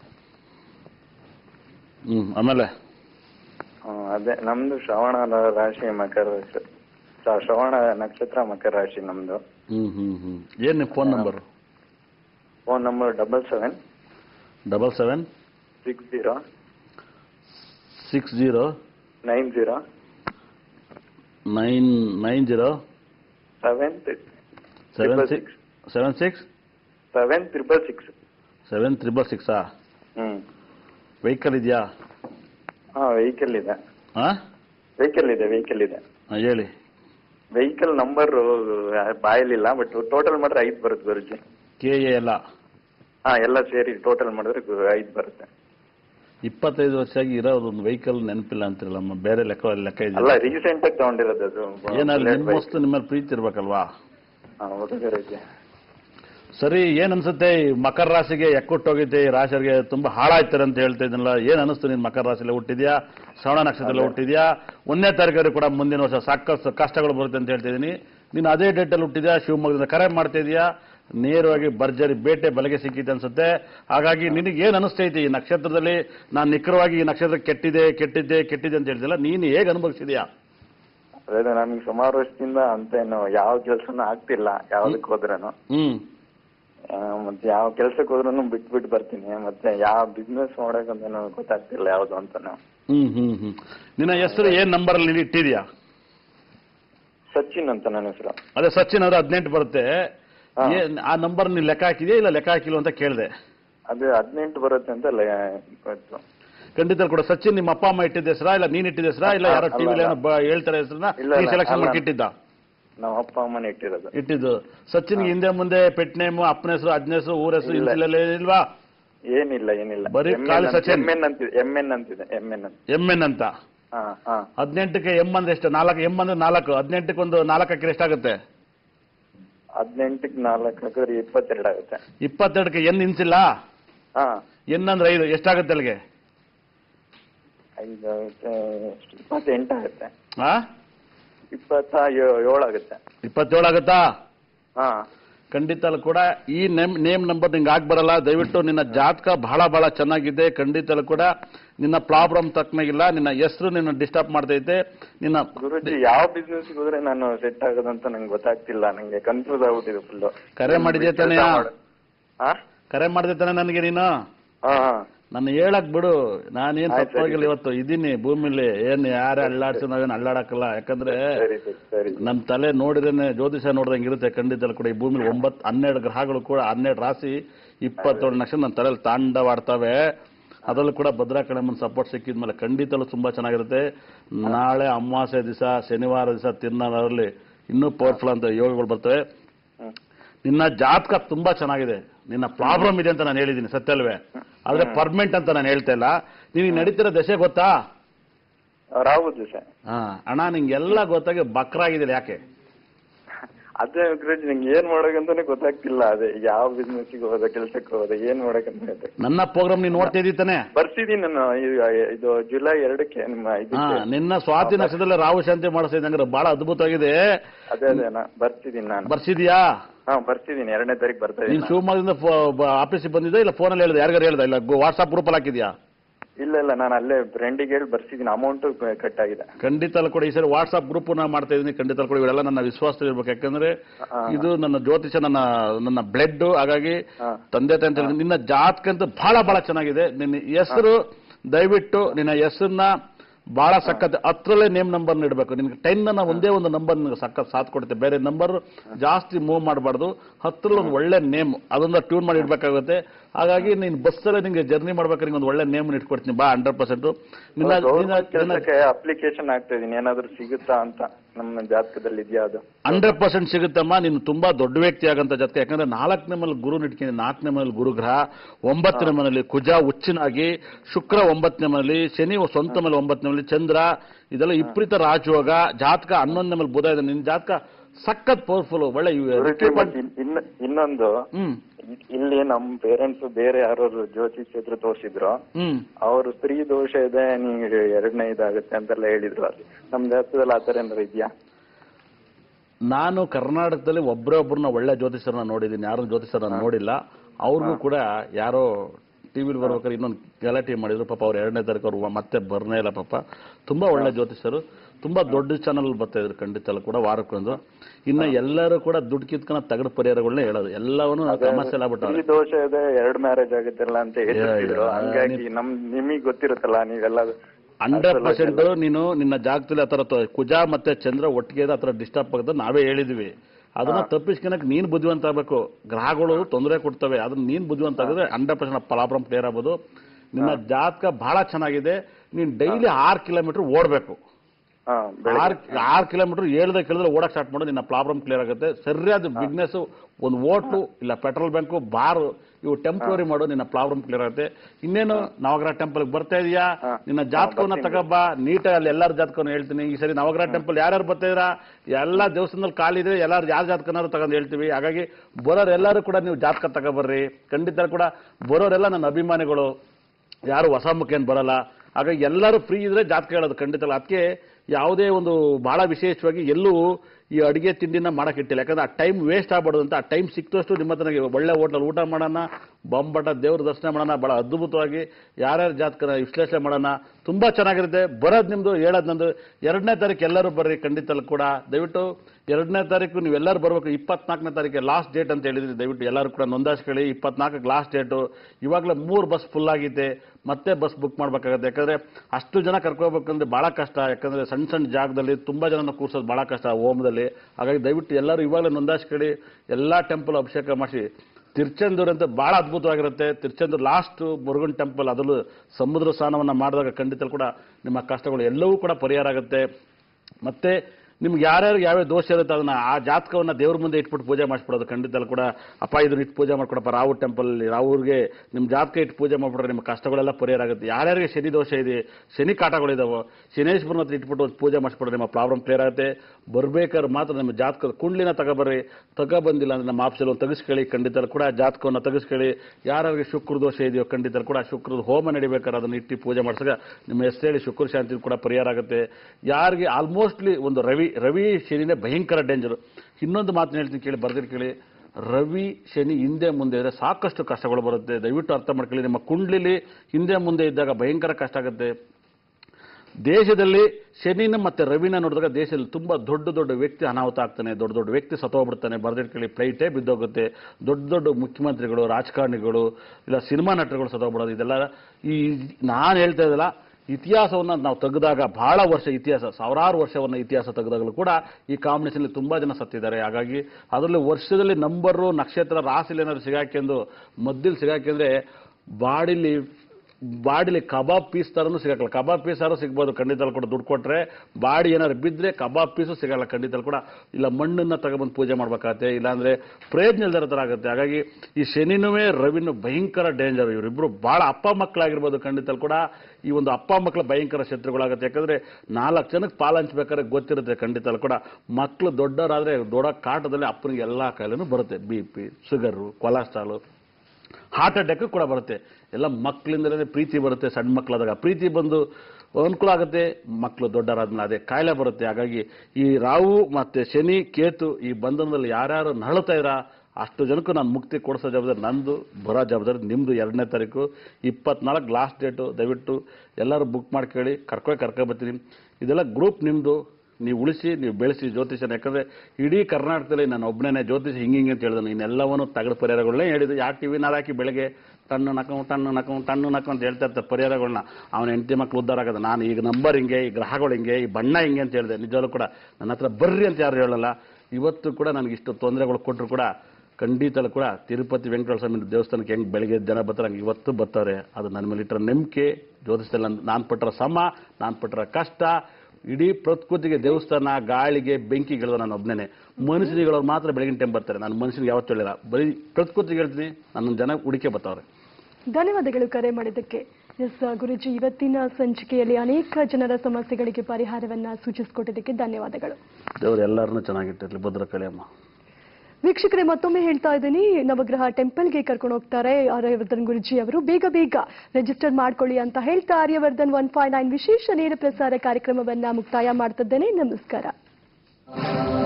ಹ್ಮ್ ಆಮೇಲೆ ಆ, ಅದೇ ನಮ್ದು ಶ್ರವಣ ರಾಶಿ ಮಕರ ರಾಶಿ ಶ್ರ- ಶ್ರವಣ ನಕ್ಷತ್ರ ಮಕರ ರಾಶಿ ನಮ್ದು ಹ್ಮ್ ಹ್ಮ್ ಹ್ಮ್ ಏನ್ ನಿಮ್ಮ phone number phone number double seven double seven six zero six zero nine zero nine nine zero seven seven Triple six seven six seven triple six seven triple ಸಿಕ್ಸಾ ಹ್ಮ್ ವೆಹಿಕಲ್ ಇದೆಯಾ ಹಾ ವೆಹಿಕಲ್ ಇದೆ ಹಾ ವೆಹಿಕಲ್ ಇದೆ vehicle ಇದೆ ಹಾ, ಹೇಳಿ ವೆಹಿಕಲ್ ನಂಬರ್ ಬಾಯಲಿಲ್ಲ ಬಟ್ ಟೋಟಲ್ ಮಾಡಿದ್ರೆ ಐದು ಬರುತ್ತೆ ಗುರುಜಿ ಕೆ ಎ ಎಲ್ಲ ಹಾ ಎಲ್ಲ ಸೇರಿ ಟೋಟಲ್ ಮಾಡಿದ್ರೆ ಗು- ಐದು ಬರುತ್ತೆ ಇಪ್ಪತ್ತೈದು ವರ್ಷ ಆಗಿ ಇರೋದು ಒಂದು ವೆಹಿಕಲ್ ನೆನಪಿಲ್ಲ ಅಂತಿರಲ್ಲ ಮ- ಬೇರೆ ಲೆಕ್ಕ ಲೆಕ್ಕ ಅಲ್ಲ ಇದೆ ರೀಸೆಂಟ್ ಆಗಿ ತಗೊಂಡಿರೋದು ಅದು ಏನಾದ್ರು Bullet ನಿಮ್ಮ bike. ವಸ್ತು ನಿಮ್ಮಲ್ಲಿ ಪ್ರೀತಿ ಇರ್ಬೇಕಲ್ವಾ ಹಾ, ಹೌದು ಗುರೂಜಿ ಸರಿ ಏನ್ ಅನ್ಸುತ್ತೆ ಈ ಮಕರ ರಾಶಿಗೆ ಎಕ್ಕುಟ್ಟೋಗೈತೆ ಈ ರಾಶಿಯರಿಗೆ ತುಂಬಾ ಹಾಳಾಯ್ತಾರೆ ಅಂತ ಹೇಳ್ತಾ ಇದ್ನಲ್ಲ ಏನ್ ಅನಿಸ್ತು ನೀನ್ ಮಕರ ರಾಶಿಯಲ್ಲಿ ಹುಟ್ಟಿದ್ಯಾ ಶ್ರವಣ ನಕ್ಷತ್ರದಲ್ಲಿ ಹುಟ್ಟಿದ್ಯಾ ಒಂದನೇ ತಾರೀಕು ಕೂಡ ಮುಂದಿನ ವರ್ಷ ಸಾಕಷ್ಟು ಕಷ್ಟಗಳು ಬರುತ್ತೆ ಅಂತ ಹೇಳ್ತಾ ಇದೀನಿ ನೀನು ಅದೇ ಡೇಟಲ್ಲಿ ಹುಟ್ಟಿದ್ಯಾ ಶಿವಮೊಗ್ಗದಿಂದ ಕರೆ ಮಾಡ್ತಾ ಇದೀಯಾ ನೇರವಾಗಿ ಭರ್ಜರಿ ಬೇಟೆ ಬಲೆಗೆ ಸಿಕ್ಕಿದೆ ಅನ್ಸುತ್ತೆ ಹಾಗಾಗಿ ನಿನಗೆ ಏನ್ ಅನಿಸ್ತೈತಿ ಈ ನಕ್ಷತ್ರದಲ್ಲಿ ನಾನು ನಿಖರವಾಗಿ ಈ ನಕ್ಷತ್ರ ಕೆಟ್ಟಿದೆ ಕೆಟ್ಟಿದ್ದೆ ಕೆಟ್ಟಿದೆ ಅಂತ ಹೇಳ್ತಿಲ್ಲ ನೀನು ಹೇಗೆ ಅನುಭವಿಸಿದ್ಯಾ ಅದೇ ನಮ್ಗೆ ಸುಮಾರು ವರ್ಷದಿಂದ ಅಂತ ಏನು ಯಾವ ಕೆಲ್ಸನೂ ಆಗ್ತಿಲ್ಲ ಯಾವ್ದಕ್ ಹೋದ್ರೂನು ಹ್ಮ್ ಆ, ಮತ್ತೆ ಯಾವ ಕೆಲ್ಸಕ್ಕೆ ಹೋದ್ರೂ ಬಿಟ್ ಬಿಟ್ಟು ಬರ್ತೀನಿ ಮತ್ತೆ ಯಾವ ಬಿಸ್ನೆಸ್ ಮಾಡಬೇಕಂತ ಗೊತ್ತಾಗ್ತಿಲ್ಲ ಯಾವ್ದು ಅಂತಾನು ಹ್ಮ್ ಹ್ಮ್ ಹ್ಮ್ ನಿನ್ನ ಹೆಸರು ಏನ್ ನಂಬರ್ ಅಲ್ಲಿ ನೀನು ಇಟ್ಟಿದ್ಯಾ ಸಚಿನ್ ಅಂತ ನನ್ನ ಹೆಸರು ಅದೇ ಸಚಿನ್ ಅವ್ರ ಹದಿನೆಂಟು ಬರುತ್ತೆ ಹಾ. ಏನ್- ಆ ನಂಬರ್ ನೀನ್ ಲೆಕ್ಕ ಹಾಕಿದೆಯಾ ಇಲ್ಲ ಲೆಕ್ಕ ಹಾಕಿಲ್ಲ ಅಂತ ಕೇಳಿದೆ ಅದು ಹದಿನೆಂಟು ಬರುತ್ತೆ ಅಂತ ಲೆ- ಗೊತ್ತು ಖಂಡಿತ ಕೂಡ ಸಚಿನ್ ನಿಮ್ಮ ಅಪ್ಪ ಅಮ್ಮ ಇಟ್ಟಿದ್ದ ಹೆಸರಾ ಇಲ್ಲ ನೀನ್ ಇಟ್ಟಿದ್ದ ಹೆಸರಾ ಇಲ್ಲ ಯಾರೋ ಅಲ್ಲ, ಟಿವಿಲಿ ಅಲ್ಲ. ಏನೋ ಬ- ಹೇಳ್ತಾರೆ ಹೆಸರನ್ನ ಇಲ್ಲ, ನೀ ಇಲ್ಲ, ಸೆಲೆಕ್ಷನ್ ಅಲ್ಲ. ಮಾಡಿ ಇಟ್ಟಿದ್ದ ನಮ್ಮ ಅಪ್ಪ ಅಮ್ಮನೇ ಇಟ್ಟಿರೋದು ಇಟ್ಟಿದ್ದು ಸಚಿನ್ಗೆ ಹಿಂದೆ ಮುಂದೆ ಪೆಟ್ ನೇಮ್ ಅಪ್ಪನ ಹೆಸರು ಅಜ್ಜನ ಹೆಸರು ಊರ ಹೆಸರು ಇಲ್ಲ. ಇನ್ಸಿಲೆಲ್ಲ ಇಲ್ವಾ ಏನಿಲ್ಲ ಏನಿಲ್ಲ ಬರೀ ಖಾಲಿ ಸಚಿನ್. ಎಮ್ ಎನ್ ಅಂತಿದೆ ಎಮ್ ಎನ್ ಅಂತಿದೆ ಎಮ್ ಎನ್ ಅಂತ ಎಮ್ ಎನ್ ಅಂತ ಹಾ ಹಾ ಹದಿನೆಂಟಕ್ಕೆ ಎಮ್ ಅಂದ್ರೆ ಎಷ್ಟು ನಾಲ್ಕು ಎಮ್ ಅಂದ್ರೆ ನಾಲ್ಕು ಹದಿನೆಂಟಕ್ಕೆ ಒಂದು ನಾಲ್ಕು ಹಾಕಿದ್ರೆ ಎಷ್ಟಾಗುತ್ತೆ ಹದಿನೆಂಟಕ್ಕೆ ನಾಲ್ಕು ಹಾಕಿದ್ರೆ ಇಪ್ಪತ್ತೆರಡು ಆಗುತ್ತೆ ಇಪ್ಪತ್ತೆರಡಕ್ಕೆ ಎನ್ ಇನ್ಸಿಲ್ಲ ಹಾ ಎನ್ ಅಂದ್ರೆ ಐದು ಎಷ್ಟಾಗುತ್ತೆ ಅಲ್ಲಿಗೆ ಐದು ಆಗುತ್ತೆ ಎಷ್ಟು? ಇಪ್ಪತ್ತೆಂಟು ಆಗುತ್ತೆ ಆ ಇಪ್ಪತ್ತ ಏ- ಏಳು ಆಗುತ್ತೆ ಇಪ್ಪತ್ತೇಳು ಆಗುತ್ತಾ ಹಾ ಖಂಡಿತಲು ಕೂಡ ಈ ನೇಮ್ ನೇಮ್ ನಂಬರ್ ನಿಂಗೆ ಆಗ್ ಬರಲ್ಲ ದಯವಿಟ್ಟು ನಿನ್ನ ಜಾತಕ ಬಹಳ ಬಹಳ ಚೆನ್ನಾಗಿದೆ ಖಂಡಿತಲು ಕೂಡ ನಿನ್ನ ಪ್ರಾಬ್ಲಮ್ ತಕ್ಕನಾಗಿಲ್ಲ ನಿನ್ನ ಹೆಸರು ನಿನ್ನ ಡಿಸ್ಟರ್ಬ್ ಮಾಡ್ತೈತೆ ನಿನ್ನ ಗುರುಜಿ ಯಾವ ಬಿಸ್ನೆಸ್ ಹೋದ್ರೆ ನಾನು ಸೆಟ್ ಆಗೋದಂತ ನಂಗೆ ಗೊತ್ತಾಗ್ತಿಲ್ಲ ನಂಗೆ ಕನ್ಫ್ಯೂಸ್ ಆಗ್ಬಿಟ್ಟಿದೆ ಫುಲ್ ಕರೆ ಮಾಡಿದ್ಯಾ ತಾನೇ? ಹಾ ಕರೆ ಮಾಡಿದೆ ತಾನೆ ನನಗೆ ನೀನು ಹಾ ಹಾ ನನ್ನ ಹೇಳಕ್ ಬಿಡು ನಾನೇನ್ ಆಯ್ತು, ತಪ್ಪಾಗಿಲ್ಲ ಸರಿ. ಇವತ್ತು ಇದೀನಿ ಭೂಮಿಲಿ ಏನ್ ಯಾರೇ ಅಳ್ಳಾಡ್ಸಿ ನಾವೇನ್ ಅಳ್ಳಾಡಕ್ಕಲ್ಲ ಯಾಕಂದ್ರೆ ಸರಿ ಸರಿ ಸರಿ ನಮ್ ತಲೆ ನೋಡಿದ್ರೆ ಜ್ಯೋತಿಷ ನೋಡ್ದಂಗೆ ಇರುತ್ತೆ ಖಂಡಿತಲು ಕೂಡ ಈ ಭೂಮಿಲಿ ಒಂಬತ್ತು ಹನ್ನೆರಡು ಗ್ರಹಗಳು ಕೂಡ ಹನ್ನೆರಡು ರಾಶಿ ಇಪ್ಪತ್ತೇಳು ನಕ್ಷತ್ರ ನನ್ನ ತಲೆಯಲ್ಲಿ ತಾಂಡವಾಡ್ತವೆ ಅದರಲ್ಲೂ ಕೂಡ ಭದ್ರಾ ಕಣಮ್ಮನ ಸಪೋರ್ಟ್ ಸಿಕ್ಕಿದ್ಮೇಲೆ ಖಂಡಿತಲು ತುಂಬಾ ಚೆನ್ನಾಗಿರುತ್ತೆ ನಾಳೆ ಅಮಾವಾಸ್ಯೆ ದಿವಸ ಶನಿವಾರ ದಿವಸ ತಿನ್ನೋದ್ರಲ್ಲಿ ಇನ್ನೂ ಪವರ್ಫುಲ್ ಅಂತ ಯೋಗಗಳು ಬರ್ತವೆ ಹ್ಮ್. ನಿನ್ನ ಜಾತಕ ತುಂಬಾ ಚೆನ್ನಾಗಿದೆ ನಿನ್ನ ಪ್ರಾಬ್ಲಮ್ ಇದೆ ಅಂತ ನಾನು ಹೇಳಿದ್ದೀನಿ ಸತ್ಯಲ್ವೇ ಆದ್ರೆ ಪರ್ಮನೆಂಟ್ ಅಂತ ನಾನು ಹೇಳ್ತಾ ಇಲ್ಲ ನಿನಗೆ ನಡೀತಿರೋ ದಶೆ ಗೊತ್ತಾ ರಾಹು ದಿವಸ ಹಾ ಅಣ್ಣ ನಿಂಗೆಲ್ಲ ಗೊತ್ತಾಗಿ ಬಕ್ರಾಗಿದೆ ಯಾಕೆ ಅದೇ ಗುರುಜಿ ನಂಗೆ ಏನ್ ಮಾಡೋಕಂತಾನೆ ಗೊತ್ತಾಗ್ತಿಲ್ಲ ಅದೇ ಯಾವ ಬಿಸ್ನೆಸ್ ಹೋದ ಕೆಲ್ಸಕ್ಕೆ ಹೋದ ಏನ್ ಮಾಡಕಂತ ಗೊತ್ತಾಗ್ತಿಲ್ಲ. ನನ್ನ ಪ್ರೋಗ್ರಾಮ್ ನೀನು ನೋಡ್ತಾ ಇದ್ದೀತಾನೆ ಬರ್ತಿದೀನಿ ನಾನು ಇದು- ಇದು ಜುಲೈ ಎರಡಕ್ಕೆ ನಿಮ್ಮ ಹಾ ಇದಕ್ಕೆ ನಿನ್ನ ಸ್ವಾತಿ ನಕ್ಷತ್ರದಲ್ಲಿ ರಾಹು ಶಾಂತಿ ಮಾಡಿಸ್ತಾ ಇದ್ದಂಗೆ ಬಹಳ ಅದ್ಭುತವಾಗಿದೆ ಅದೇ ಅದೇ ನಾ ಬರ್ತಿದೀನಿ ನಾನು ಬರ್ಸಿದ್ಯಾ ಹಾ ಬರ್ತಿದೀನಿ ಎರಡನೇ ತಾರೀಕು ಬರ್ತಾ ನೀನ್ ಇದೀನಿ ಶಿವಮೊಗ್ಗದಿಂದ ಆಫೀಸಿಗೆ ಬಂದಿದ್ದ ಇಲ್ಲ ಫೋನಲ್ಲಿ ಹೇಳ್ದೆ ಯಾರಿಗಾರು ಹೇಳ್ದ ಇಲ್ಲ ವಾಟ್ಸ್ಆಪ್ ಗ್ರೂಪಲ್ಲಿ ಹಾಕಿದ್ಯಾ ಇಲ್ಲ ಇಲ್ಲ ನಾನು ಅಲ್ಲೇ ಫ್ರೆಂಡಿಗೆ ಹೇಳಿ ಬರ್ಸಿದೀನಿ ಅಮೌಂಟ್ ಕಟ್ ಆಗಿದೆ ಖಂಡಿತ ಕೂಡ ಈ ಸರಿ ವಾಟ್ಸ್ಆಪ್ ಗ್ರೂಪ್ ನಾ ಮಾಡ್ತಾ ಇದ್ದೀನಿ ಖಂಡಿತ ಕೂಡ ಇವೆಲ್ಲ ನನ್ನ ವಿಶ್ವಾಸ ಇರ್ಬೇಕು ಯಾಕಂದ್ರೆ ಹಾ. ಇದು ನನ್ನ ಜ್ಯೋತಿಷ ನನ್ನ ನನ್ನ ಬ್ಲಡ್ ಹಾಗಾಗಿ ಹಾ. ತಂದೆ ತಾಯಿ ಅಂತ ಹೇಳಿ ನಿನ್ನ ಜಾತಕ ಅಂತ ಬಹಳ ಬಹಳ ಚೆನ್ನಾಗಿದೆ ನಿನ್ನ ಹೆಸರು ದಯವಿಟ್ಟು ನಿನ್ನ ಹೆಸರನ್ನ ಬಹಳ ಸಖತ್ ಹತ್ರಲ್ಲೇ ನೇಮ್ ನಂಬರ್ ಇಡಬೇಕು ನಿನ್ಗೆ ಟೆನ್ ಅನ್ನ ಒಂದೇ ಒಂದು ನಂಬರ್ ನಿನ್ಗೆ ಸಖತ್ ಸಾಥ್ ಕೊಡುತ್ತೆ ಬೇರೆ ನಂಬರ್ ಜಾಸ್ತಿ ಮೂವ್ ಮಾಡಬಾರ್ದು ಹತ್ರದಲ್ಲಿ ಒಂದು ಒಳ್ಳೆ ನೇಮ್ ಅದನ್ನ ಟ್ಯೂನ್ ಮಾಡಿ ಇಡ್ಬೇಕಾಗುತ್ತೆ ಹಾಗಾಗಿ ನೀನು ಬಸ್ಸಲ್ಲೇ ನಿಂಗೆ ಜರ್ನಿ ಮಾಡ್ಬೇಕಾದ್ರೆ ನಿಂಗೆ ಒಂದು ಒಳ್ಳೆ ನೇಮ್ ಇಟ್ಕೊಡ್ತೀನಿ ಬಾ ಹಂಡ್ರೆಡ್ ಪರ್ಸೆಂಟ್ ಕೆಲಸಕ್ಕೆ ಅಪ್ಲಿಕೇಶನ್ ಆಗ್ತಾ ಇದೀನಿ ಏನಾದ್ರು ಸಿಗುತ್ತಾ ಅಂತ ನಮ್ಮ ಜಾತಕದಲ್ಲಿ ಇದೆಯಾ ಅದು ಹಂಡ್ರೆಡ್ ಪರ್ಸೆಂಟ್ ಸಿಗುತ್ತಮ್ಮ ನೀನು ತುಂಬಾ ದೊಡ್ಡ ವ್ಯಕ್ತಿ ಆಗಂತ ಜೊತೆ ಯಾಕಂದ್ರೆ ನಾಲ್ಕನೇ ಮನೇಲಿ ಗುರು ಇಟ್ಕೊಂಡು ನಾಲ್ಕನೇ ಮನೇಲಿ ಗುರುಗ್ರಹ ಒಂಬತ್ತನೇ ಮನೇಲಿ ಕುಜ ಉಚ್ಚಿನಾಗಿ ಶುಕ್ರ ಒಂಬತ್ತನೇ ಮನೇಲಿ ಶನಿ ಸ್ವಂತ ಮೇಲೆ ಒಂಬತ್ತನೇ ಮನೇಲಿ ಚಂದ್ರ ಇದೆಲ್ಲ ವಿಪರೀತ ರಾಜಯೋಗ ಜಾತಕ ಹನ್ನೊಂದನೇ ಮೇಲೆ ಬುಧ ಇದೆ ನಿನ್ ಜಾತಕ ಸಖತ್ ಪವರ್ಫುಲ್ ಒಳ್ಳೆ ಗುರುಜಿ, ಮತ್ತೆ ಇನ್- ಇನ್ನ ಇನ್ನೊಂದು ಹ್ಮ್ ಇ- ಇಲ್ಲಿ ನಮ್ಮ ಪೇರೆಂಟ್ಸ್ ಬೇರೆ ಯಾರು ಜ್ಯೋತಿಷ್ ಎದುರು ತೋರಿಸಿದ್ರು ಹ್ಮ್ ಅವರು ಸ್ತ್ರೀ ದೋಷ ಇದೆ ನಿಂಗೆ ಎರಡನೇ ಇದಾಗುತ್ತೆ ಅಂತೆಲ್ಲ ಹೇಳಿದ್ರು ಅಲ್ಲಿ ನಮ್ ಜಾತಕದಲ್ಲಿ ಆತರ ಏನಾದ್ರು ಇದೆಯಾ ನಾನು ಕರ್ನಾಟಕದಲ್ಲಿ ಒಬ್ಬರೇ ಒಬ್ಬರನ್ನ ಒಳ್ಳೆ ಜ್ಯೋತಿಷರನ್ನ ನೋಡಿದ್ದೀನಿ ಯಾರು ಜ್ಯೋತಿಷರನ್ನ ನೋಡಿಲ್ಲ ಅವ್ರಿಗೂ ಕೂಡ ಯಾರೋ ಟಿವಿಲಿ ಬರ್ಬೇಕಾದ್ರೆ ಇನ್ನೊಂದು ಗಲಾಟೆ ಮಾಡಿದ್ರು ಪಾಪ ಅವ್ರು ಎರಡನೇ ತಾರೀಕು ಅವ್ರು ಮತ್ತೆ ಬರ್ನೇ ಇಲ್ಲ ಪಾಪ ತುಂಬಾ ಒಳ್ಳೆ ಜ್ಯೋತಿಷರು ತುಂಬಾ ದೊಡ್ಡ ಚಾನಲ್ ಬರ್ತಾ ಇದ್ರು ಖಂಡಿತ ಎಲ್ಲ ಕೂಡ ವಾರಕ್ಕೊಂದು ಇನ್ನ ಎಲ್ಲರೂ ಕೂಡ ದುಡ್ಡು ಕಿತ್ಕೊಂಡ ತಗಡು ಪರಿಹಾರಗಳನ್ನ ಹೇಳೋದು ಎಲ್ಲವನ್ನೂ ಸಮಸ್ಯೆ ಎಲ್ಲ ಸ್ತ್ರೀ ಬಿಟ್ಟವ್ರೆ ದೋಷ ಇದೆ ಎರಡ್ ಮ್ಯಾರೇಜ್ ಆಗುತ್ತಲ್ಲ ಅಂತ ಹೇಳ್ತಿದ್ರು ಯಾ, ಹಂಗಾಗಿ ನಮ್ ನಿಮಗ್ ಗೊತ್ತಿರುತ್ತಲ್ಲ ನೀವೆಲ್ಲ ಹಂಡ್ರೆಡ್ ಪರ್ಸೆಂಟ್ ನೀನು ನಿನ್ನ ಜಾಗದಲ್ಲಿ ಆ ಥರ ತೊ- ಕುಜ ಮತ್ತೆ ಚಂದ್ರ ಒಟ್ಟಿಗೆ ಆ ಥರ ಡಿಸ್ಟರ್ಬ್ ಆಗುತ್ತೆ ನಾವೇ ಹೇಳಿದ್ವಿ ಅದನ್ನ ತಪ್ಪಿಸ್ಕೊಳಕ್ ನೀನ್ ಬುದ್ಧಿವಂತ ಆಗ್ಬೇಕು ಗ್ರಹಗಳು ತೊಂದರೆ ಕೊಡ್ತವೆ ಅದನ್ನ ನೀನ್ ಬುದ್ಧಿವಂತ ಆಗಿದ್ರೆ ಹಂಡ್ರೆಡ್ ಪರ್ಸೆಂಟ್ ಫಲಾಫಲ ಕ್ಲಿಯರ್ ಆಗ್ಬೋದು ನಿನ್ನ ಜಾತಕ ಬಹಳ ಚೆನ್ನಾಗಿದೆ ನೀನ್ ಡೈಲಿ ಆರು ಕಿಲೋಮೀಟರ್ ಓಡಬೇಕು ಹಾ ಆರ್ ಆರ್ ಕಿಲೋಮೀಟರ್ ಹೇಳ್ದೆ ಕೇಳಿದ್ರೆ ಓಡಕ್ ಸ್ಟಾರ್ಟ್ ಮಾಡು ನಿನ್ನ ಪ್ರಾಬ್ಲಮ್ ಕ್ಲಿಯರ್ ಆಗುತ್ತೆ ಸರಿಯಾದ ಬಿಸ್ನೆಸ್ ಒಂದು ಓಟು ಇಲ್ಲ ಪೆಟ್ರೋಲ್ ಬ್ಯಾಂಕು ಬಾರು ಇವು ಟೆಂಪ್ರರಿ ಮಾಡು ನಿನ್ನ ಪ್ರಾಬ್ಲಮ್ ಕ್ಲಿಯರ್ ಆಗುತ್ತೆ ಇನ್ನೇನು ನವಗ್ರಹ ಟೆಂಪಲ್ ಬರ್ತಾ ಇದೀಯಾ ಹಾ. ನಿನ್ನ ಜಾತಕವನ್ನ ತಗೋಬಾ ನೀಟಾಗಿ ಅಲ್ಲಿ ಎಲ್ಲರ ಜಾತಕವನ್ನು ಹೇಳ್ತೀನಿ ಈ ಸರಿ ನವಗ್ರಹ ಟೆಂಪಲ್ ಯಾರ್ಯಾರು ಬರ್ತಾ ಇದ್ದೀರಾ ಎಲ್ಲ ದೇವಸ್ಥಾನದಲ್ಲಿ ಖಾಲಿ ಇದ್ರೆ ಎಲ್ಲಾರು ಯಾರ ಜಾತಕನಾದ್ರು ತಗೊಂಡು ಹೇಳ್ತೀವಿ ಹಾಗಾಗಿ ಬರೋರು ಎಲ್ಲರೂ ಕೂಡ ನೀವು ಜಾತಕ ತಗೋಬರ್ರಿ ಖಂಡಿತ ಕೂಡ ಬರೋರೆಲ್ಲ ನನ್ನ ಅಭಿಮಾನಿಗಳು ಯಾರು ಹೊಸ ಮುಖ ಏನ್ ಬರಲ್ಲ ಹಾಗಾಗಿ ಎಲ್ಲರೂ ಫ್ರೀ ಇದ್ರೆ ಜಾತಕ ಹೇಳೋದು ಖಂಡಿತ ಅಲ್ಲ ಅದಕ್ಕೆ ಯಾವುದೇ ಒಂದು ಬಹಳ ವಿಶೇಷವಾಗಿ ಎಲ್ಲೂ ಈ ಅಡಿಗೆ ತಿಂಡಿನ ಮಾಡಕ್ ಇಟ್ಟಿಲ್ಲ ಯಾಕಂದ್ರೆ ಆ ಟೈಮ್ ವೇಸ್ಟ್ ಆಗ್ಬಾರ್ದು ಅಂತ ಆ ಟೈಮ್ ಸಿಕ್ತಷ್ಟು ನಿಮ್ಮ ಹತ್ರ ಒಳ್ಳೆ ಹೋಟ್ಲಲ್ಲಿ ಊಟ ಮಾಡೋಣ ಬೊಂಬಟ ದೇವ್ರ ದರ್ಶನ ಮಾಡೋಣ ಬಹಳ ಅದ್ಭುತವಾಗಿ ಯಾರ್ಯಾರ ಜಾತಕನ ವಿಶ್ಲೇಷಣೆ ಮಾಡೋಣ ತುಂಬಾ ಚೆನ್ನಾಗಿರುತ್ತೆ ಬರೋದು ನಿಮ್ದು ಹೇಳೋದು ನಂದು ಎರಡನೇ ತಾರೀಕು ಎಲ್ಲರೂ ಬರ್ರಿ ಖಂಡಿತ ಕೂಡ ದಯವಿಟ್ಟು ಎರಡನೇ ತಾರೀಕು ನೀವೆಲ್ಲರೂ ಬರ್ಬೇಕು ಇಪ್ಪತ್ನಾಲ್ಕನೇ ತಾರೀಕು ಲಾಸ್ಟ್ ಡೇಟ್ ಅಂತ ಹೇಳಿದ್ರಿ ದಯವಿಟ್ಟು ಎಲ್ಲರೂ ಕೂಡ ನೋಂದಾಯಿಸ್ಕೊಳ್ಳಿ ಇಪ್ಪತ್ನಾಲ್ಕಕ್ಕೆ ಲಾಸ್ಟ್ ಡೇಟು ಇವಾಗಲೇ ಮೂರು ಬಸ್ ಫುಲ್ ಆಗೈತೆ ಮತ್ತೆ ಬಸ್ ಬುಕ್ ಮಾಡ್ಬೇಕಾಗತ್ತೆ ಯಾಕಂದ್ರೆ ಅಷ್ಟು ಜನ ಕರ್ಕೋಬೇಕಂದ್ರೆ ಬಹಳ ಕಷ್ಟ ಯಾಕಂದ್ರೆ ಸಣ್ಣ ಸಣ್ಣ ಜಾಗದಲ್ಲಿ ತುಂಬಾ ಜನ ಕೂರ್ಸೋದು ಬಹಳ ಕಷ್ಟ ಹೋಮದಲ್ಲಿ ಹಾಗಾಗಿ ದಯವಿಟ್ಟು ಎಲ್ಲರೂ ಇವಾಗಲೇ ನೋಂದಾಯಿಸ್ಕೊಳ್ಳಿ ಎಲ್ಲಾ ಟೆಂಪಲ್ ಅಭಿಷೇಕ ಮಾಡಿಸಿ ತಿರ್ಚಂದೂರ್ ಅಂತ ಬಹಳ ಅದ್ಭುತವಾಗಿರುತ್ತೆ ತಿರ್ಚಂದೂರ್ ಲಾಸ್ಟ್ ಮುರುಗನ್ ಟೆಂಪಲ್ ಅದರಲ್ಲೂ ಸಮುದ್ರ ಸ್ನಾನವನ್ನ ಮಾಡಿದಾಗ ಖಂಡಿತ ಕೂಡ ನಿಮ್ಮ ಕಷ್ಟಗಳು ಎಲ್ಲವೂ ಕೂಡ ಪರಿಹಾರ ಆಗುತ್ತೆ ಮತ್ತೆ ನಿಮ್ಗೆ ಯಾರ್ಯಾರು ಯಾವ್ಯಾವ ದೋಷ ಇರುತ್ತೆ ಅದನ್ನ ಆ ಜಾತಕವನ್ನ ದೇವ್ರ ಮುಂದೆ ಇಟ್ಬಿಟ್ಟು ಪೂಜೆ ಮಾಡಿಸ್ಬಿಡೋದು ಖಂಡಿತ ಕೂಡ ಅಪ್ಪ ಇದನ್ನ ಇಟ್ಟು ಪೂಜೆ ಮಾಡ್ಕೊಡಪ್ಪ ರಾವು ಟೆಂಪಲ್ ರಾವೂರ್ಗೆ ನಿಮ್ಮ ಜಾತಕ ಇಟ್ಟು ಪೂಜೆ ಮಾಡ್ಬಿಟ್ರೆ ನಿಮ್ಮ ಕಷ್ಟಗಳೆಲ್ಲ ಪರಿಹಾರ ಆಗುತ್ತೆ ಯಾರ್ಯಾರಿಗೆ ಶನಿ ದೋಷ ಇದೆ ಶನಿ ಕಾಟಗಳಿದಾವೋ ಶನೇಶ್ವರನ ಹತ್ರ ಇಟ್ಬಿಟ್ಟು ಒಂದು ಪೂಜೆ ಮಾಡಿಸ್ಬಿಟ್ರೆ ನಿಮ್ಮ ಪ್ರಾಬ್ಲಮ್ ಕ್ಲಿಯರ್ ಆಗುತ್ತೆ ಬರ್ಬೇಕಾದ್ರೆ ಮಾತ್ರ ನಿಮ್ಮ ಜಾತಕದ ಕುಂಡ್ಲಿನ ತಗೊಬರ್ರಿ ತಗೊಬಂದಿಲ್ಲ ಅಂದ್ರೆ ನಮ್ಮ ಆಪ್ಷನ್ ಒಂದು ತೆಗೆಸ್ಕೊಳ್ಳಿ ಖಂಡಿತ ಕೂಡ ಜಾತಕವನ್ನು ತೆಗೆಸ್ಕೊಳ್ಳಿ ಯಾರ್ಯಾರಿಗೆ ಶುಕ್ರ ದೋಷ ಇದೆಯೋ ಖಂಡಿತ ಕೂಡ ಶುಕ್ರದ ಹೋಮ ನಡಿಬೇಕಾದ್ರೆ ಅದನ್ನ ಇಟ್ಟು ಪೂಜೆ ಮಾಡಿಸಿದಾಗ ನಿಮ್ಮ ಹೆಸರು ಹೇಳಿ ಶುಕ್ರ ಶಾಂತಿ ಕೂಡ ಪರಿಹಾರ ಆಗುತ್ತೆ ಯಾರಿಗೆ ಆಲ್ಮೋಸ್ಟ್ಲಿ ಒಂದು ರವಿ ರವಿ ಶನಿನೇ ಭಯಂಕರ ಡೇಂಜರ್ ಇನ್ನೊಂದು ಮಾತನ್ನ ಹೇಳ್ತೀನಿ ಕೇಳಿ ಬರ್ದಿರ್ ಕೇಳಿ ರವಿ ಶನಿ ಹಿಂದೆ ಮುಂದೆ ಇದ್ರೆ ಸಾಕಷ್ಟು ಕಷ್ಟಗಳು ಬರುತ್ತೆ ದಯವಿಟ್ಟು ಅರ್ಥ ಮಾಡ್ಕೊಳ್ಳಿ ನಿಮ್ಮ ಕುಂಡ್ಲಿಲಿ ಹಿಂದೆ ಮುಂದೆ ಇದ್ದಾಗ ಭಯಂಕರ ಕಷ್ಟ ಆಗುತ್ತೆ ದೇಶದಲ್ಲಿ ಶನಿನ ಮತ್ತೆ ರವಿನ ನೋಡಿದಾಗ ದೇಶದಲ್ಲಿ ತುಂಬಾ ದೊಡ್ಡ ದೊಡ್ಡ ವ್ಯಕ್ತಿ ಅನಾಹುತ ಆಗ್ತಾನೆ ದೊಡ್ಡ ದೊಡ್ಡ ವ್ಯಕ್ತಿ ಸತ್ತೋಗ್ಬಿಡ್ತಾನೆ ಬರ್ದಿಟ್ಕೊಳ್ಳಿ ಫ್ಲೈಟೇ ಬಿದ್ದೋಗುತ್ತೆ ದೊಡ್ಡ ದೊಡ್ಡ ಮುಖ್ಯಮಂತ್ರಿಗಳು ರಾಜಕಾರಣಿಗಳು ಇಲ್ಲ ಸಿನಿಮಾ ನಟರುಗಳು ಸತ್ತೋಗ್ಬಿಡೋದು ಇದೆಲ್ಲ ಈ ನಾನು ಹೇಳ್ತಾ ಇದ್ದಲ್ಲ ಇತಿಹಾಸವನ್ನ ನಾವು ತೆಗೆದಾಗ ಬಹಳ ವರ್ಷ ಇತಿಹಾಸ ಸಾವಿರಾರು ವರ್ಷವನ್ನ ಇತಿಹಾಸ ತೆಗೆದಾಗಲೂ ಕೂಡ ಈ ಕಾಂಬಿನೇಷನ್ ತುಂಬಾ ಜನ ಸತ್ತಿದ್ದಾರೆ ಹಾಗಾಗಿ ಅದರಲ್ಲಿ ವರ್ಷದಲ್ಲಿ ನಂಬರು ನಕ್ಷತ್ರ ರಾಶಿಲಿ ಏನಾದ್ರು ಸಿಗಾಕೆಂದು ಮದ್ದಿಲ್ ಸಿಗಾಕೆಂದ್ರೆ ಬಾಡಿಲಿ ಬಾಡಿಲಿ ಕಬಾಬ್ ಪೀಸ್ ತರನು ಸಿಗಲ್ಲ ಕಬಾಬ್ ಪೀಸ್ ಆದ್ರೂ ಸಿಗ್ಬೋದು ಖಂಡಿತ ಕೂಡ ದುಡ್ಡು ಕೊಟ್ರೆ ಬಾಡಿ ಏನಾದ್ರು ಬಿದ್ರೆ ಕಬಾಬ್ ಪೀಸು ಸಿಗಲ್ಲ ಖಂಡಿತ ಕೂಡ ಇಲ್ಲ ಮಣ್ಣನ್ನ ತಗೊಬಂದು ಪೂಜೆ ಮಾಡ್ಬೇಕಾಗತ್ತೆ ಇಲ್ಲಾಂದ್ರೆ ಪ್ರಯೋಜನ ಇಲ್ದಿರೋ ಥರ ಆಗುತ್ತೆ ಹಾಗಾಗಿ ಈ ಶನಿನುವೆ ರವಿನು ಭಯಂಕರ ಡೇಂಜರ್ ಇವರಿಬ್ರು ಬಹಳ ಅಪ್ಪ ಮಕ್ಕಳಾಗಿರ್ಬೋದು ಖಂಡಿತ ಕೂಡ ಈ ಒಂದು ಅಪ್ಪ ಮಕ್ಕಳ ಭಯಂಕರ ಶತ್ರುಗಳಾಗುತ್ತೆ ಯಾಕಂದ್ರೆ ನಾಲ್ಕು ಜನಕ್ಕೆ ಪಾಲು ಹಂಚ್ಬೇಕಾದ್ರೆ ಗೊತ್ತಿರುತ್ತೆ ಖಂಡಿತ ಕೂಡ ಮಕ್ಕಳು ದೊಡ್ಡವರಾದ್ರೆ ದೊಡ್ಡ ಕಾಟದಲ್ಲಿ ಅಪ್ಪನಿಗೆ ಎಲ್ಲಾ ಕಾಯಿಲೆನೂ ಬರುತ್ತೆ B P sugar cholesterol heart attack ಕೂಡ ಬರುತ್ತೆ ಎಲ್ಲ ಮಕ್ಕಳಿಂದಲೇ ಪ್ರೀತಿ ಬರುತ್ತೆ ಸಣ್ಣ ಮಕ್ಕಳಾದಾಗ ಪ್ರೀತಿ ಬಂದು ಅನುಕೂಲ ಆಗುತ್ತೆ ಮಕ್ಕಳು ದೊಡ್ಡರಾದ್ಮೇಲೆ ಅದೇ ಕಾಯಿಲೆ ಬರುತ್ತೆ ಹಾಗಾಗಿ ಈ ರಾವು ಮತ್ತೆ ಶನಿ ಕೇತು ಈ ಬಂಧನದಲ್ಲಿ ಯಾರ್ಯಾರು ನರಳುತ್ತಾ ಇರ ಅಷ್ಟು ಜನಕ್ಕೂ ನಾನು ಮುಕ್ತಿ ಕೊಡಿಸೋ ಜವಾಬ್ದಾರಿ ನಂದು ಬರೋ ಜವಾಬ್ದಾರಿ ನಿಮ್ಮದು ಎರಡನೇ ತಾರೀಕು ಇಪ್ಪತ್ನಾಲ್ಕು ಲಾಸ್ಟ್ ಡೇಟು ದಯವಿಟ್ಟು ಎಲ್ಲರೂ ಬುಕ್ ಮಾಡ್ಕೊಳ್ಳಿ ಕರ್ಕೊಂಡು ಕರ್ಕೊಬರ್ತೀನಿ ಇದೆಲ್ಲ ಗ್ರೂಪ್ ನಿಮ್ಮದು ನೀವು ಉಳಿಸಿ ನೀವು ಬೆಳೆಸಿ ಜ್ಯೋತಿಷನ ಯಾಕಂದ್ರೆ ಇಡೀ ಕರ್ನಾಟಕದಲ್ಲಿ ನಾನು ಒಬ್ಬನೇ ಜ್ಯೋತಿಷ ಹಿಂಗೆ ಹಿಂಗೆ ಅಂತ ಹೇಳಿದ್ರು ಇನ್ನೆಲ್ಲವನ್ನೂ ತಗಡು ಪರಿಹಾರಗಳನ್ನೇ ಹೇಳಿದ್ದು ಯಾವ ಟಿ ವಿನಾರು ಹಾಕಿ ಬೆಳಗ್ಗೆ ಟಣ್ಣು ನಕಂ ಟಣ್ಣು ನಕಂ ಟಣ್ಣು ನಕಂ ಅಂತ ಹೇಳ್ತಾ ಇರ್ತಾರೆ ಪರಿಹಾರಗಳನ್ನ ಅವನ ಹೆಂಡತಿ ಮಕ್ಳು ಉದ್ಧಾರ ಆಗೋದು ನಾನು ಈಗ ನಂಬರ್ ಹಿಂಗೆ ಈ ಗ್ರಹಗಳು ಹಿಂಗೆ ಈ ಬಣ್ಣ ಹಿಂಗೆ ಅಂತ ಹೇಳಿದೆ ನಿಜವಾಗ್ಲೂ ಕೂಡ ನನ್ನ ಹತ್ರ ಬರ್ರಿ ಅಂತ ಯಾರು ಹೇಳಲ್ಲ ಇವತ್ತು ಕೂಡ ನನಗೆ ಇಷ್ಟು ತೊಂದರೆಗಳು ಕೊಟ್ಟರು ಕೂಡ ಖಂಡಿತಲು ಕೂಡ ತಿರುಪತಿ ವೆಂಕಟೇಶ್ವರ ಸ್ವಾಮಿ ದೇವಸ್ಥಾನಕ್ಕೆ ಹೆಂಗೆ ಬೆಳಗ್ಗೆ ಜನ ಬರ್ತಾರೆ ಹಂಗೆ ಇವತ್ತು ಬರ್ತಾರೆ ಅದು ನನ್ನ ಮೇಲೆ ಇಟ್ಟರೆ ನಂಬಿಕೆ ಜ್ಯೋತಿಷದಲ್ಲಿ ನಾನು ಪಟ್ಟರ ಸಮ ನಾನು ಪಟ್ಟರ ಕಷ್ಟ ಇಡೀ ಪ್ರಕೃತಿಗೆ ದೇವಸ್ಥಾನ ಗಾಳಿಗೆ ಬೆಂಕಿಗಳು ನಾನು ಒಬ್ಬನೇ ಮನುಷ್ಯನಿಗಳವ್ರು ಮಾತ್ರ ಬೆಳಗಿನ ಟೈಮ್ ಬರ್ತಾರೆ ನಾನು ಮನುಷ್ಯನಿಗೆ ಯಾವತ್ತೂ ಹೇಳಿಲ್ಲ ಬರೀ ಪ್ರಕೃತಿಗೆ ಹೇಳ್ತೀನಿ ನನ್ನ ಜನ ಹುಡುಕೆ ಬರ್ತಾವ್ರೆ ಧನ್ಯವಾದಗಳು ಕರೆ ಮಾಡಿದ್ದಕ್ಕೆ ಎಸ್ ಗುರುಜಿ ಇವತ್ತಿನ ಸಂಚಿಕೆಯಲ್ಲಿ ಅನೇಕ ಜನರ ಸಮಸ್ಯೆಗಳಿಗೆ ಪರಿಹಾರವನ್ನ ಸೂಚಿಸಿಕೊಟ್ಟಿದ್ದಕ್ಕೆ ಧನ್ಯವಾದಗಳು ದೇವರು ಎಲ್ಲರನ್ನೂ ಚೆನ್ನಾಗಿಟ್ಟಿರ್ಲಿ ಭದ್ರಕಳಿ ಅಮ್ಮ ವೀಕ್ಷಕರೇ ಮತ್ತೊಮ್ಮೆ ಹೇಳ್ತಾ ಇದ್ದೀನಿ ನವಗ್ರಹ ಟೆಂಪಲ್ಗೆ ಕರ್ಕೊಂಡು ಹೋಗ್ತಾರೆ ಆರ್ಯವರ್ಧನ್ ಗುರುಜಿ ಅವರು ಬೇಗ ಬೇಗ ರಿಜಿಸ್ಟರ್ ಮಾಡ್ಕೊಳ್ಳಿ ಅಂತ ಹೇಳ್ತಾ ಆರ್ಯವರ್ಧನ್ ಒನ್ ಫೈವ್ ನೈನ್ ವಿಶೇಷ ನೇರ ಪ್ರಸಾರ ಕಾರ್ಯಕ್ರಮವನ್ನ ಮುಕ್ತಾಯ ಮಾಡ್ತಿದ್ದೇನೆ ನಮಸ್ಕಾರ